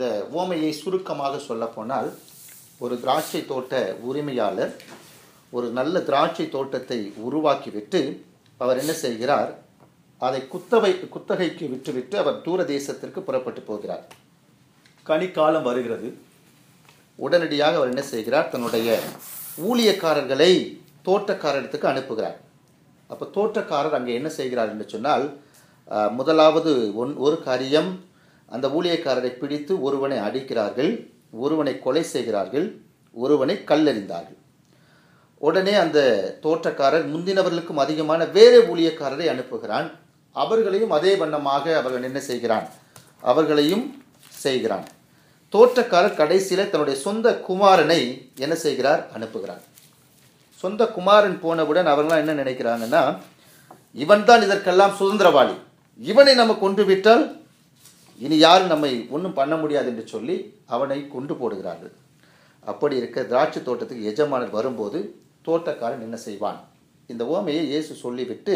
இந்த ஓமையை சுருக்கமாக சொல்லப்போனால் ஒரு திராட்சை தோட்ட உரிமையாளர் ஒரு நல்ல திராட்சை தோட்டத்தை உருவாக்கிவிட்டு அவர் என்ன செய்கிறார் அதை குத்தவை குத்தகைக்கு விட்டுவிட்டு அவர் தூர தேசத்திற்கு புறப்பட்டு போகிறார் கனிக்காலம் வருகிறது உடனடியாக அவர் என்ன செய்கிறார் தன்னுடைய ஊழியக்காரர்களை தோட்டக்காரத்துக்கு அனுப்புகிறார் அப்போ தோட்டக்காரர் அங்கே என்ன செய்கிறார் என்று சொன்னால் அஹ், முதலாவது ஒன் ஒரு காரியம் அந்த ஊழியக்காரரை பிடித்து ஒருவனை அடிக்கிறார்கள் ஒருவனை கொலை செய்கிறார்கள் ஒருவனை கல்லெறிந்தார்கள் உடனே அந்த தோட்டக்காரர் முந்தினவர்களுக்கும் அதிகமான வேறு ஊழியக்காரரை அனுப்புகிறான் அவர்களையும் அதே வண்ணமாக அவர்கள் என்ன செய்கிறான் அவர்களையும் செய்கிறான் தோட்டக்காரர் கடைசியில் தன்னுடைய சொந்த குமாரனை என்ன செய்கிறார் அனுப்புகிறார் சொந்த குமாரன் போனவுடன் அவர்களாம் என்ன நினைக்கிறாங்கன்னா இவன் தான் இதற்கெல்லாம் சுதந்திரவாளி இவனை நம்ம கொண்டு விட்டால் இனி யாரும் நம்மை ஒன்றும் பண்ண முடியாது என்று சொல்லி அவனை கொண்டு போடுகிறார்கள் அப்படி இருக்க திராட்சை தோட்டத்துக்கு எஜமானர் வரும்போது தோட்டக்காரன் என்ன செய்வான் இந்த ஓமையை இயேசு சொல்லிவிட்டு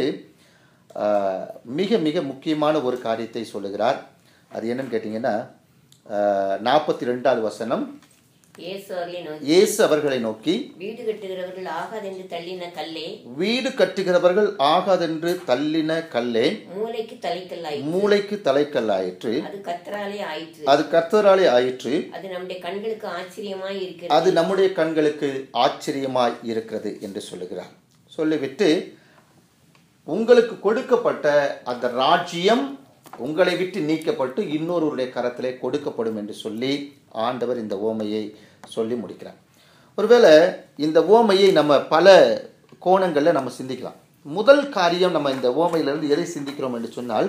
ஆஹ், மிக மிக முக்கியமான ஒரு காரியத்தை சொல்லுகிறார் அது என்னன்னு கேட்டிங்கன்னா நாற்பத்தி ரெண்டாவது வசனம் இயேசு அவர்களை நோக்கி இயேசு அவர்களை நோக்கி வீடு கட்டுகிறவர்கள் ஆகாதென்று தள்ளின கல்லே வீடு கட்டுகிறவர்கள் ஆகாதென்று தள்ளின கல்லே மூளைக்கு தலைக்கல்லாய் மூளைக்கு தலைக்கல்லாயிற்று அது கத்தராலே ஆயிற்று அது கர்த்தராலே ஆயிற்று அது நம்முடைய கண்களுக்கு ஆச்சரியமாய் இருக்கிறது அது நம்முடைய கண்களுக்கு ஆச்சரியமாய் இருக்கிறது என்று சொல்லுகிறார் சொல்லிவிட்டு உங்களுக்கு கொடுக்கப்பட்ட அந்த ராஜ்யம் உங்களை விட்டு நீக்கப்பட்டு இன்னொருவருடைய கரத்திலே கொடுக்கப்படும் என்று சொல்லி ஆண்டவர் இந்த ஓமையை சொல்லி முடிக்கிறார் ஒருவேளை இந்த ஓமையை நம்ம பல கோணங்களில் நம்ம சிந்திக்கலாம் முதல் காரியம் நம்ம இந்த ஓமையிலிருந்து எதை சிந்திக்கிறோம் என்று சொன்னால்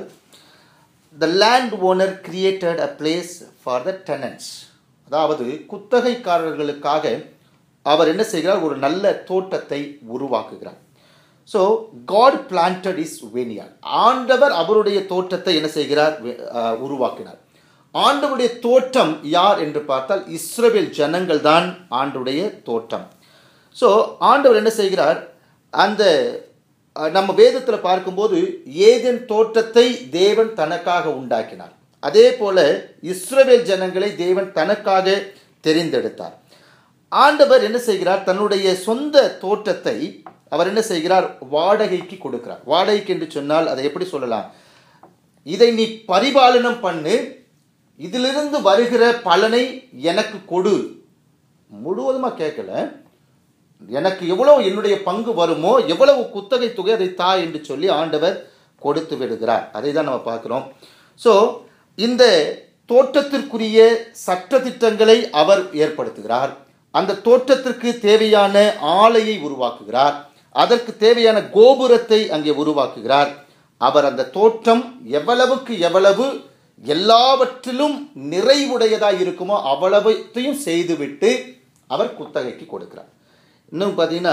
the land owner created a place for the tenants அதாவது குத்தகைக்காரர்களுக்காக அவர் என்ன செய்கிறார் ஒரு நல்ல தோட்டத்தை உருவாக்குகிறார் so God planted is vineyard ஆண்டவர் அவருடைய தோட்டத்தை என்ன செய்கிறார் வெ- அஹ், உருவாக்கினார் ஆண்டவருடைய தோட்டம் யார் என்று பார்த்தால் இஸ்ரவேல் ஜனங்கள் தான் ஆண்டுடைய தோட்டம் ஸோ ஆண்டவர் என்ன செய்கிறார் அந்த அஹ், நம்ம வேதத்தில் பார்க்கும்போது ஏதேன் தோட்டத்தை தேவன் தனக்காக உண்டாக்கினார் அதே போல இஸ்ரவேல் ஜனங்களை தேவன் தனக்காக தெரிந்தெடுத்தார் ஆண்டவர் என்ன செய்கிறார் தன்னுடைய சொந்த தோட்டத்தை அவர் என்ன செய்கிறார் வாடகைக்கு கொடுக்கிறார் வாடகைக்கு என்று சொன்னால் அதை எப்படி சொல்லலாம் இதை நீ பரிபாலனம் பண்ணு இதிலிருந்து வருகிற பலனை எனக்கு கொடு முழுவதுமாக கேட்கல எனக்கு எவ்வளவு என்னுடைய பங்கு வருமோ எவ்வளவு குத்தகை தொகை அதை தா என்று சொல்லி ஆண்டவர் கொடுத்து விடுகிறார் அதை தான் நம்ம பார்க்கிறோம் ஸோ இந்த தோட்டத்திற்குரிய சட்டதிட்டங்களை அவர் ஏற்படுத்துகிறார் அந்த தோட்டத்திற்கு தேவையான ஆலையை உருவாக்குகிறார் அதற்கு தேவையான கோபுரத்தை அங்கே உருவாக்குகிறார் அவர் அந்த தோட்டம் எவ்வளவுக்கு எவ்வளவு எல்லாவற்றிலும் நிறைவுடையதாக இருக்குமோ அவ்வளவையும் செய்துவிட்டு அவர் குத்தகைக்கு கொடுக்கிறார் இன்னும் பார்த்தீங்கன்னா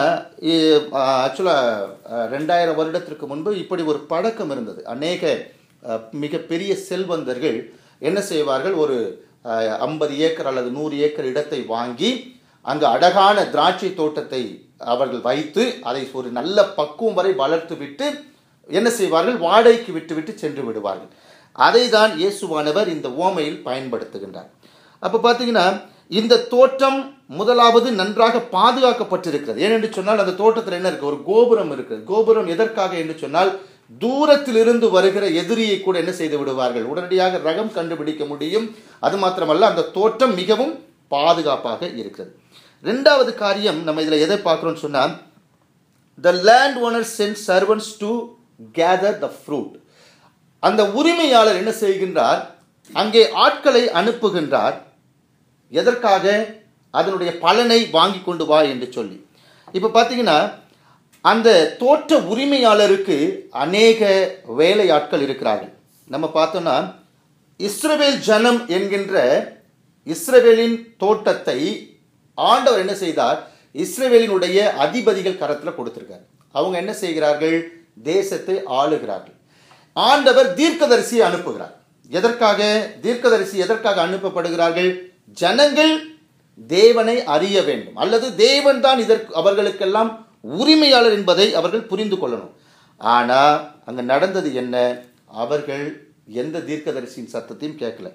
ஆக்சுவலாக ரெண்டாயிரம் வருடத்திற்கு முன்பு இப்படி ஒரு பழக்கம் இருந்தது அநேக அஹ், மிகப்பெரிய செல்வந்தர்கள் என்ன செய்வார்கள் ஒரு ஐம்பது ஏக்கர் அல்லது நூறு ஏக்கர் இடத்தை வாங்கி அங்கு அழகான திராட்சை தோட்டத்தை அவர்கள் வைத்து அதை ஒரு நல்ல பக்குவம் வரை வளர்த்து விட்டு என்ன செய்வார்கள் வாடகைக்கு விட்டுவிட்டு சென்று விடுவார்கள் அதை தான் இயேசுவானவர் இந்த ஓமையில் பயன்படுத்துகின்றார் அப்போ பார்த்தீங்கன்னா இந்த தோட்டம் முதலாவது நன்றாக பாதுகாக்கப்பட்டிருக்கிறது ஏனென்று சொன்னால் அந்த தோட்டத்தில் என்ன இருக்கு ஒரு கோபுரம் இருக்கிறது கோபுரம் எதற்காக என்று சொன்னால் தூரத்திலிருந்து வருகிற எதிரியை கூட என்ன செய்து விடுவார்கள் உடனடியாக ரகம் கண்டுபிடிக்க முடியும் அது மாத்திரமல்ல அந்த தோட்டம் மிகவும் பாதுகாப்பாக இருக்கிறது ரெண்டாவது காரியம் நம்ம இதில் எதை பார்க்குறோம்னு சொன்னால் the land owner sent servants to gather the fruit அந்த உரிமையாளர் என்ன செய்கின்றார் அங்கே ஆட்களை அனுப்புகின்றார் எதற்காக அதனுடைய பலனை வாங்கி கொண்டு வா என்று சொல்லி இப்போ பார்த்தீங்கன்னா அந்த தோட்ட உரிமையாளருக்கு அநேக வேலையாட்கள் இருக்கிறார்கள் நம்ம பார்த்தோம்னா இஸ்ரவேல் ஜனம் என்கின்ற இஸ்ரவேலின் தோட்டத்தை ஆண்டவர் என்ன செய்தார் இஸ்ரவேலினுடைய அதிபதிகள் கரத்தில் கொடுத்திருக்கார் அவங்க என்ன செய்கிறார்கள் தேசத்தை ஆளுகிறார்கள் ஆண்டவர் தீர்க்கதரிசியை அனுப்புகிறார் எதற்காக தீர்க்கதரிசி எதற்காக அனுப்பப்படுகிறார்கள் ஜனங்கள் தேவனை அறிய வேண்டும் அல்லது தேவன் தான் இதற்கு அவர்களுக்கெல்லாம் உரிமையாளர் என்பதை அவர்கள் புரிந்து கொள்ளணும் ஆனால் அங்கே நடந்தது என்ன அவர்கள் எந்த தீர்க்கதரிசியின் சத்தத்தையும் கேட்கல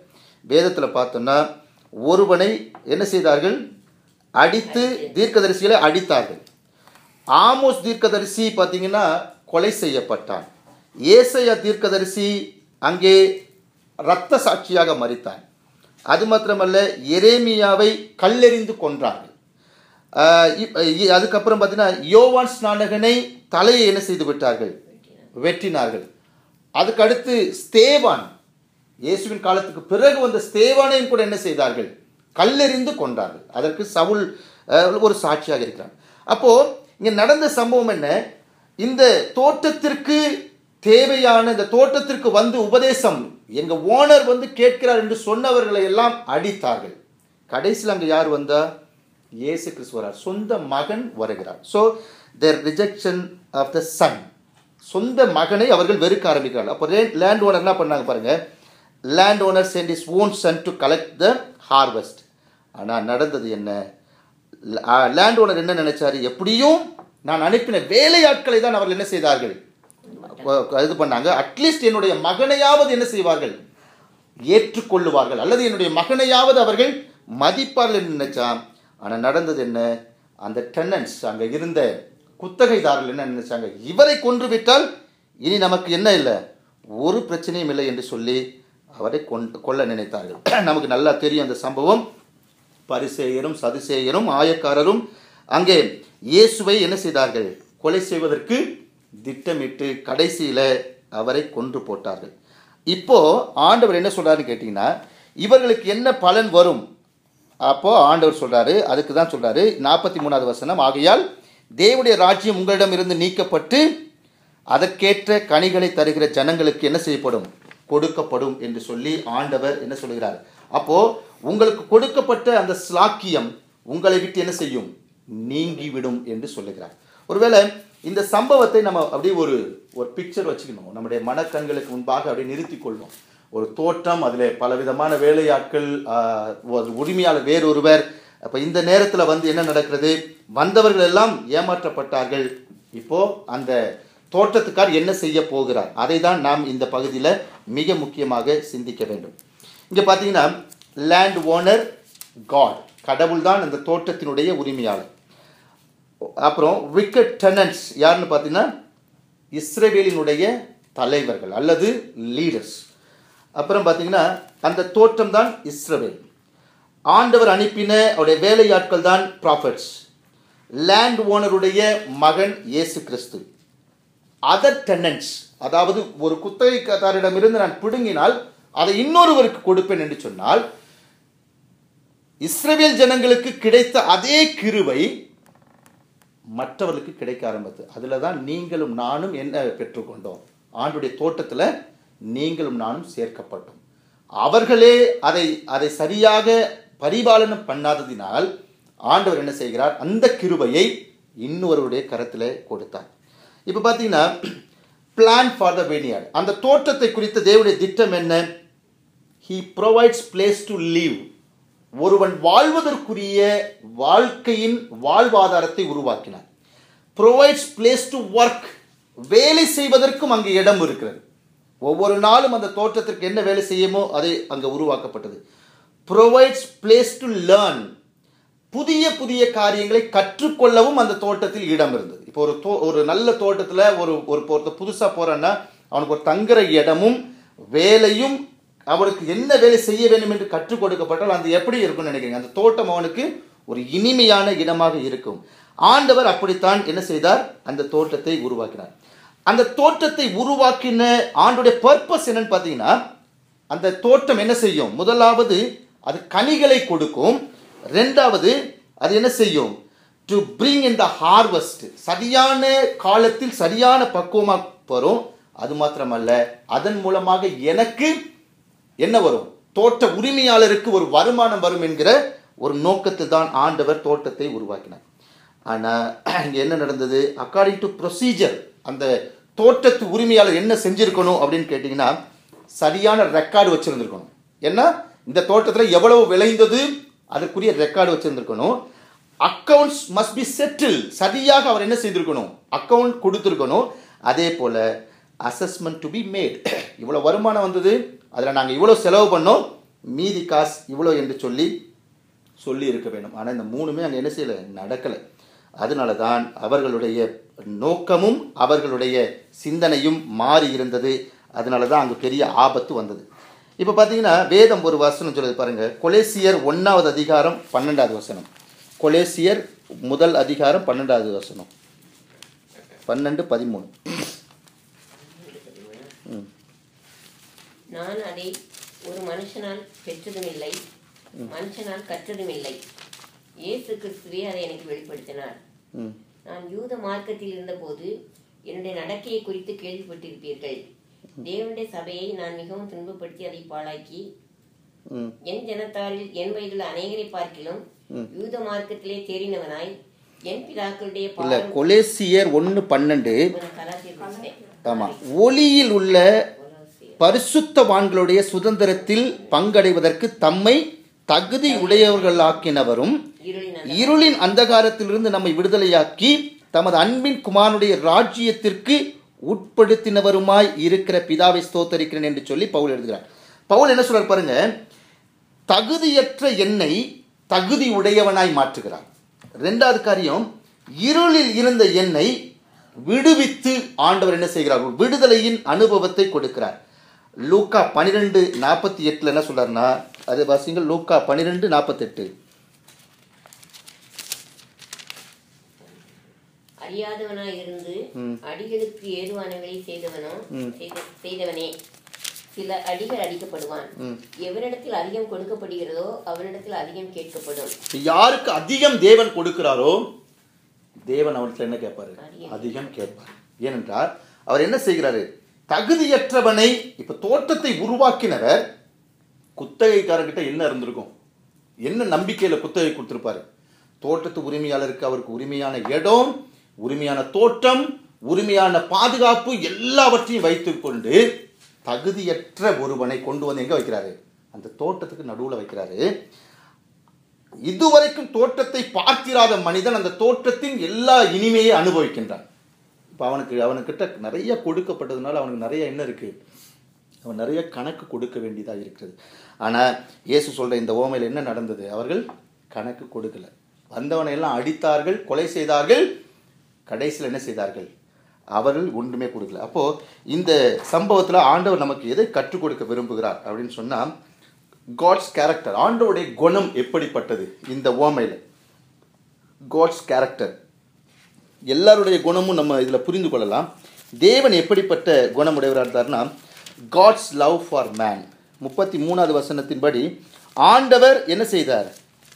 வேதத்தில் பார்த்தோம்னா ஒருவனை என்ன செய்தார்கள் அடித்து தீர்க்கதரிசிகளை அடித்தார்கள் ஆமோஸ் தீர்க்கதரிசி பார்த்தீங்கன்னா கொலை செய்யப்பட்டான் ஏசையா தீர்க்கதரிசி அங்கே இரத்த சாட்சியாக மறித்தான் அது மாத்திரமல்ல எரேமியாவை கல்லெறிந்து கொன்றார்கள் ஆஹ் இப்- இ- அதுக்கப்புறம் பார்த்தீங்கன்னா யோவான் ஸ்நானகனை தலையை என்ன செய்து விட்டார்கள் வெட்டினார்கள் அதுக்கு அடுத்து ஸ்தேவான் இயேசுவின் காலத்துக்கு பிறகு வந்த ஸ்தேவானையும் கூட என்ன செய்தார்கள் கல்லெறிந்து கொண்டார்கள் அதற்கு சவுல் அஹ், ஒரு சாட்சியாக இருக்கிறான் அப்போ இங்க நடந்த சம்பவம் என்ன இந்த தோட்டத்திற்கு தேவையான இந்த தோட்டத்திற்கு வந்து உபதேசம் எங்க ஓனர் வந்து கேட்கிறார் என்று சொன்னவர்களை எல்லாம் அடித்தார்கள் கடைசியில் அங்க யார் வந்தா இயேசு கிறிஸ்து வரார் சொந்த மகன் வருகிறார் so their rejection of the son சொந்த மகனை அவர்கள் வெறுக்க ஆரம்பிக்கிறார்கள் அப்போ லேண்ட் ஓனர் என்ன பண்ணாங்க பாருங்க land owner sent is own son to collect the harvest ஆனால் நடந்தது என்ன லேண்ட் ஓனர் என்ன நினைச்சாரு எப்படியும் நான் அனுப்பின வேலையாட்களை தான் அவர்கள் என்ன செய்தார்கள் இது பண்ணாங்க அட்லீஸ்ட் என்னுடைய மகனையாவது என்ன செய்வார்கள் ஏற்றுக்கொள்ளுவார்கள் அல்லது என்னுடைய மகனையாவது அவர்கள் மதிப்பார்கள் என்று நினைச்சான் ஆனால் நடந்தது என்ன அந்த டெனன்ஸ் அங்கே இருந்த குத்தகைதாரர்கள் என்ன நினைச்சாங்க இவரை கொன்று விட்டால் இனி நமக்கு என்ன இல்லை ஒரு பிரச்சனையும் இல்லை என்று சொல்லி அவரை கொண்டு கொல்ல நினைத்தார்கள் நமக்கு நல்லா தெரியும் அந்த சம்பவம் பரிசேயரும் சதுசேயரும் ஆயக்காரரும் அங்கே இயேசுவை என்ன செய்தார்கள் கொலை செய்வதற்கு திட்டமிட்டு கடைசியில் அவரை கொன்று போட்டார்கள் இப்போ ஆண்டவர் என்ன சொல்றாருன்னு கேட்டிங்கன்னா இவர்களுக்கு என்ன பலன் வரும் அப்போ ஆண்டவர் சொல்றாரு அதுக்கு தான் சொல்றாரு நாற்பத்தி மூணாவது வசனம் ஆகையால் தேவனுடைய ராஜ்யம் உங்களிடமிருந்து நீக்கப்பட்டு அதற்கேற்ற கனிகளை தருகிற ஜனங்களுக்கு என்ன செய்யப்படும் கொடுக்கப்படும் என்று சொல்லி ஆண்டவர் என்ன சொல்கிறார் அப்போ உங்களுக்கு கொடுக்கப்பட்ட அந்த ஸ்லாக்கியம் உங்களை விட்டு என்ன செய்யும் நீங்கிவிடும் என்று சொல்லுகிறார் ஒருவேளை இந்த சம்பவத்தை நம்ம அப்படியே ஒரு ஒரு பிக்சர் வச்சுக்கணும் நம்முடைய மனக்கண்களுக்கு முன்பாக அப்படியே நிறுத்திக் கொள்வோம் ஒரு தோட்டம் அதில் பலவிதமான வேலையாட்கள் ஆஹ், ஒரு உரிமையாளர் வேறொருவர் அப்போ இந்த நேரத்தில் வந்து என்ன நடக்கிறது வந்தவர்கள் எல்லாம் ஏமாற்றப்பட்டார்கள் இப்போ அந்த தோட்டத்துக்கார் என்ன செய்ய போகிறார் அதை தான் நாம் இந்த பகுதியில் மிக முக்கியமாக சிந்திக்க வேண்டும் இங்கே பார்த்தீங்கன்னா லேண்ட் ஓனர் காட் கடவுள் தான் அந்த தோட்டத்தினுடைய உரிமையாளர் அப்புறம் விக்கெட் டெனன்ட்ஸ் யாருன்னு பார்த்தீங்கன்னா இஸ்ரேவேலினுடைய தலைவர்கள் அல்லது லீடர்ஸ் அப்புறம் பார்த்தீங்கன்னா அந்த தோட்டம் தான் இஸ்ரவேல் ஆண்டவர் அனுப்பின அவருடைய வேலையாட்கள் தான் ப்ராஃபட்ஸ் லேண்ட் ஓனருடைய மகன் இயேசு கிறிஸ்து அதர் டெனன்ட்ஸ் அதாவது ஒரு குத்தகைக்காரரிடமிருந்து நான் பிடுங்கினால் அதை இன்னொருவருக்கு கொடுப்பேன் என்று சொன்னால் இஸ்ரவேல் ஜனங்களுக்கு கிடைத்த அதே கிருபை மற்றவர்களுக்கு கிடைக்க ஆரம்பித்து அதில் தான் நீங்களும் நானும் என்ன பெற்றுக்கொண்டோம் ஆண்டுடைய தோட்டத்தில் நீங்களும் நானும் சேர்க்கப்பட்டோம் அவர்களே அதை அதை சரியாக பரிபாலனம் பண்ணாததினால் ஆண்டவர் என்ன செய்கிறார் அந்த கிருபையை இன்னொருவருடைய கரத்தில் கொடுத்தார் இப்போ பார்த்தீங்கன்னா பிளான் ஃபார் த vineyard அந்த தோட்டத்தை குறித்த தேவனுடைய திட்டம் என்ன he provides place to live ஒருவன் வாழ்வதற்குரிய வாழ்க்கையின் வாழ்வாதாரத்தை உருவாக்கினார் ப்ரொவைட்ஸ் பிளேஸ் டு ஒர்க் வேலை செய்வதற்கும் அங்கே இடம் இருக்கிறது ஒவ்வொரு நாளும் அந்த தோட்டத்திற்கு என்ன வேலை செய்யுமோ அதை அங்கே உருவாக்கப்பட்டது ப்ரொவைட்ஸ் பிளேஸ் டு லேர்ன் புதிய புதிய காரியங்களை கற்றுக்கொள்ளவும் அந்த தோட்டத்தில் இடம் இருந்தது இப்போ ஒரு தோ ஒரு நல்ல தோட்டத்தில் ஒரு ஒரு ஒருத்தர் புதுசாக போகிறான்னா அவனுக்கு ஒரு தங்குற இடமும் வேலையும் அவனுக்கு என்ன வேலை செய்ய வேண்டும் என்று கற்றுக் கொடுக்கப்பட்டால் அது எப்படி இருக்கும்னு நினைக்கிறீங்க அந்த தோட்டம் அவனுக்கு ஒரு இனிமையான இடமாக இருக்கும் ஆண்டவர் அப்படித்தான் என்ன செய்தார் அந்த தோட்டத்தை உருவாக்கினார் அந்த தோட்டத்தை உருவாக்கின ஆண்டுடைய பர்பஸ் என்னன்னு பார்த்தீங்கன்னா அந்த தோட்டம் என்ன செய்யும் முதலாவது அது கனிகளை கொடுக்கும் ரெண்டாவது அது என்ன செய்யும் to bring in the harvest சரியான காலத்தில் சரியான பக்குவமாக வரும் அது மாத்திரமல்ல அதன் மூலமாக எனக்கு என்ன வரும் தோட்ட உரிமையாளருக்கு ஒரு வருமானம் வரும் என்கிற ஒரு நோக்கத்தில் தான் ஆண்டவர் தோட்டத்தை உருவாக்கினார் ஆனால் இங்கே என்ன நடந்தது அக்கார்டிங் டு ப்ரொசீஜர் அந்த தோட்டத்து உரிமையாளர் என்ன செஞ்சிருக்கணும் அப்படின்னு கேட்டிங்கன்னா சரியான ரெக்கார்டு வச்சுருந்துருக்கணும் ஏன்னா இந்த தோட்டத்தில் எவ்வளவு விளைந்தது அதுக்குரிய ரெக்கார்டு வச்சுருந்துருக்கணும் அக்கவுண்ட்ஸ் மஸ்ட் பி செட்டில் சரியாக அவர் என்ன செய்திருக்கணும் அக்கவுண்ட் கொடுத்துருக்கணும் அதே போல் அசஸ்மெண்ட் டு பி மேட் இவ்வளோ வருமானம் வந்தது அதில் நாங்கள் இவ்வளோ செலவு பண்ணோம் மீதி காசு இவ்வளோ என்று சொல்லி சொல்லி இருக்க வேண்டும் ஆனால் இந்த மூணுமே அங்கே என்ன செய்யலை நடக்கலை அதனால தான் அவர்களுடைய நோக்கமும் அவர்களுடைய சிந்தனையும் மாறி இருந்தது அதனால தான் அங்கே பெரிய ஆபத்து வந்தது இப்போ பார்த்தீங்கன்னா வேதம் ஒரு வசனம் சொல்லுது பாருங்க கொலேசியர் ஒன்றாவது அதிகாரம் பன்னெண்டாவது வசனம் கொலேசியர் முதல் அதிகாரம் பன்னெண்டாவது வசனம் பன்னெண்டு பதிமூணு ம் நான் அதை ஒரு மனுஷனால் பெற்றதும் இல்லை மனுஷனால் கற்றதும் இல்லை இயேசு கிறிஸ்துவே அதை எனக்கு வெளிப்படுத்தினார் ம் நான் யூத மார்க்கத்தில் இருந்தபோது என்னுடைய நடக்கையை குறித்து கேள்விப்பட்டிருப்பீர்கள் தேவனுடைய சபையை நான் மிகவும் துன்பப்படுத்தி அதை பாழாக்கி ம் என் ஜனத்தாரில் என் வயதுள்ள அநேகரை பார்க்கிலும் யூத மார்க்கத்திலே தேறினவனாய் என் பிதாக்களுடைய இல்லை பாரம் கொலேசியர் ஒன்று பன்னெண்டு கலாச்சார ஆமாம் ஒளியில் உள்ள பரிசுத்தவான்களுடைய சுதந்திரத்தில் பங்கடைவதற்கு தம்மை தகுதி உடையவர்களாக்கினவரும் இருளின் இருளின் அந்தகாரத்திலிருந்து நம்மை விடுதலையாக்கி தமது அன்பின் குமாரனுடைய ராஜ்யத்திற்கு உட்படுத்தினவருமாய் இருக்கிற பிதாவை ஸ்தோத்தரிக்கிறேன் என்று சொல்லி பவுல் எழுதுகிறார் பவுல் என்ன சொல்றார் பாருங்க தகுதியற்ற என்னை தகுதி உடையவனாய் மாற்றுகிறார் ரெண்டாவது காரியம் இருளில் இருந்த என்னை விடுவித்து ஆண்டவர் என்ன செய்கிறார் ஒரு விடுதலையின் அனுபவத்தை கொடுக்கிறார் லூக்கா பன்னிரெண்டு நாற்பத்தி எட்டில் என்ன சொல்றாருன்னா அது வாசிங்கள் லூக்கா பன்னிரெண்டு நாற்பத்தெட்டு அறியாதவனாய் இருந்து அடிகளுக்கு ஏதுவானவரை செய்தவனோ செய்த- செய்தவனே சில அடிகள் அடிக்கப்படுவான் எவரிடத்தில் அதிகம் கொடுக்கப்படுகிறதோ அவனிடத்தில் அதிகம் கேட்கப்படும் யாருக்கு அதிகம் தேவன் கொடுக்கிறாரோ தேவன் அவர்கிட்ட என்ன கேட்பாரு அதிகம் கேட்பார் ஏனென்றால் அவர் என்ன செய்கிறாரு தகுதியற்றவனை இப்ப தோட்டத்தை உருவாக்கினவர் குத்தகைக்காரர்கிட்ட என்ன இருந்திருக்கும் என்ன நம்பிக்கையில குத்தகை கொடுத்திருப்பாரு தோட்டத்து உரிமையாளருக்கு அவருக்கு உரிமையான இடம் உரிமையான தோட்டம் உரிமையான பாதுகாப்பு எல்லாவற்றையும் வைத்துக்கொண்டு தகுதியற்ற ஒருவனை கொண்டு வந்து எங்க வைக்கிறாரு அந்த தோட்டத்துக்கு நடுவுல வைக்கிறாரு இதுவரைக்கும் தோட்டத்தை பார்த்திராத மனிதன் அந்த தோட்டத்தின் எல்லா இனிமையை அனுபவிக்கின்றான் இப்போ அவனுக்கு அவனுக்கிட்ட நிறைய கொடுக்கப்பட்டதுனால அவனுக்கு நிறைய என்ன இருக்கு அவன் நிறைய கணக்கு கொடுக்க வேண்டியதாக இருக்கிறது ஆனால் இயேசு சொல்ற இந்த ஓமையில் என்ன நடந்தது அவர்கள் கணக்கு கொடுக்கல வந்தவனை எல்லாம் அடித்தார்கள் கொலை செய்தார்கள் கடைசியில் என்ன செய்தார்கள் அவர்கள் ஒன்றுமே கொடுக்கல அப்போ இந்த சம்பவத்தில் ஆண்டவர் நமக்கு எதை கற்றுக் கொடுக்க விரும்புகிறார் அப்படின்னு சொன்னா காட்ஸ் கேரக்டர் ஆண்டவருடைய குணம் எப்படிப்பட்டது இந்த ஓமையில் காட்ஸ் கேரக்டர் எல்லாருடைய குணமும் நம்ம இதில் புரிந்து கொள்ளலாம் தேவன் எப்படிப்பட்ட குணமுடையவராக இருந்தார்னா காட்ஸ் லவ் ஃபார் மேன் முப்பத்தி மூணாவது வசனத்தின்படி ஆண்டவர் என்ன செய்தார்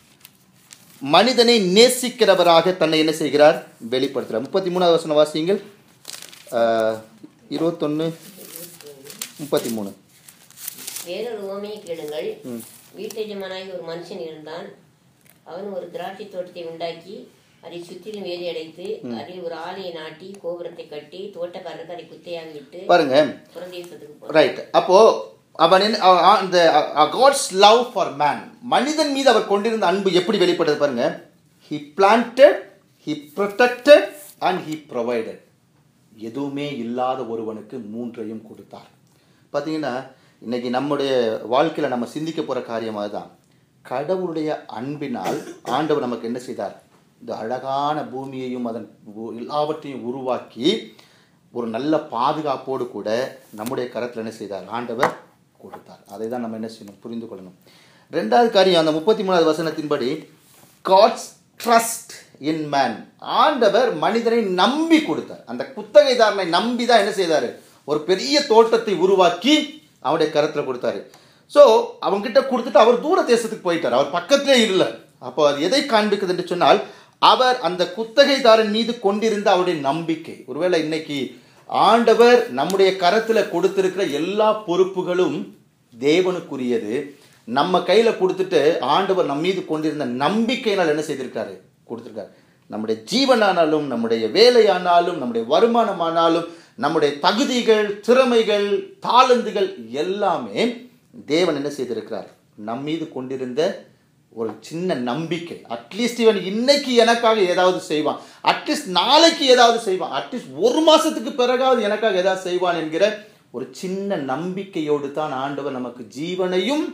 மனிதனை நேசிக்கிறவராக தன்னை என்ன செய்கிறார் வெளிப்படுத்துகிறார் முப்பத்தி மூணாவது வசனம் வாசியுங்கள் ஆஹ், இருபத்தொன்னு முப்பத்தி மூணு வேறொரு உவமையை கேளுங்கள் வீட்டெஜமானாகி ஒரு மனுஷன் இருந்தான் அவன் ஒரு திராட்சை தோட்டத்தை உண்டாக்கி அதை சுற்றிலும் வேலி அடைத்து அதில் ஒரு ஆலையை நாட்டி கோபுரத்தை கட்டி தோட்டக்காரருக்கு அதை குத்தையாக விட்டு பாருங்க புறதேசத்துக்கு போனான் ரைட் அப்போ அவன் என்ன அவ- அவ- இந்த காட்ஸ் லவ் ஃபார் மேன் மனிதன் மீது அவர் கொண்டிருந்த அன்பு எப்படி வெளிப்படுது பாருங்க he planted he protected and he provided எதுவுமே இல்லாத ஒருவனுக்கு மூன்றையும் கொடுத்தார் பார்த்தீங்கன்னா இன்னைக்கு நம்முடைய வாழ்க்கையில் நம்ம சிந்திக்க போகிற காரியம் அதுதான் கடவுளுடைய அன்பினால் ஆண்டவர் நமக்கு என்ன செய்தார் இந்த அழகான பூமியையும் அதன் உ- எல்லாவற்றையும் உருவாக்கி ஒரு நல்ல பாதுகாப்போடு கூட நம்முடைய கரத்தில் என்ன செய்தார் ஆண்டவர் கொடுத்தார் அதை தான் நம்ம என்ன செய்யணும் புரிந்து கொள்ளணும் ரெண்டாவது காரியம் அந்த முப்பத்தி மூணாவது வசனத்தின்படி காட்ஸ் ட்ரஸ்ட் இன் மேன் ஆண்டவர் மனிதனை நம்பி கொடுத்தார் அந்த குத்தகைதாரனை நம்பி தான் என்ன செய்தார் ஒரு பெரிய தோட்டத்தை உருவாக்கி அவனுடைய கரத்தில் கொடுத்தாரு ஸோ அவன்கிட்ட கொடுத்துட்டு அவர் தூர தேசத்துக்கு போயிட்டார் அவர் பக்கத்திலே இல்லை அப்போ அது எதை காண்பிக்குது என்று சொன்னால் அவர் அந்த குத்தகைதாரன் மீது கொண்டிருந்த அவருடைய நம்பிக்கை ஒருவேளை இன்னைக்கு ஆண்டவர் நம்முடைய கரத்தில் கொடுத்திருக்கிற எல்லா பொறுப்புகளும் தேவனுக்குரியது நம்ம கையில் கொடுத்துட்டு ஆண்டவர் நம்ம மீது கொண்டிருந்த நம்பிக்கையினால் என்ன செய்திருக்காரு கொடுத்துருக்காரு நம்முடைய ஜீவனானாலும் நம்முடைய வேலையானாலும் நம்முடைய வருமானமானாலும் நம்முடைய தகுதிகள் திறமைகள் தாளந்துகள் எல்லாமே தேவன் என்ன செய்திருக்கிறார் நம் மீது கொண்டிருந்த ஒரு சின்ன நம்பிக்கை அட்லீஸ்ட் இவன் இன்னைக்கு எனக்காக ஏதாவது செய்வான் அட்லீஸ்ட் நாளைக்கு ஏதாவது செய்வான் அட்லீஸ்ட் ஒரு மாசத்துக்கு பிறகாவது எனக்காக ஏதாவது செய்வான் என்கிற ஒரு சின்ன நம்பிக்கையோடு தான் ஆண்டவர் நமக்கு ஜீவனையும்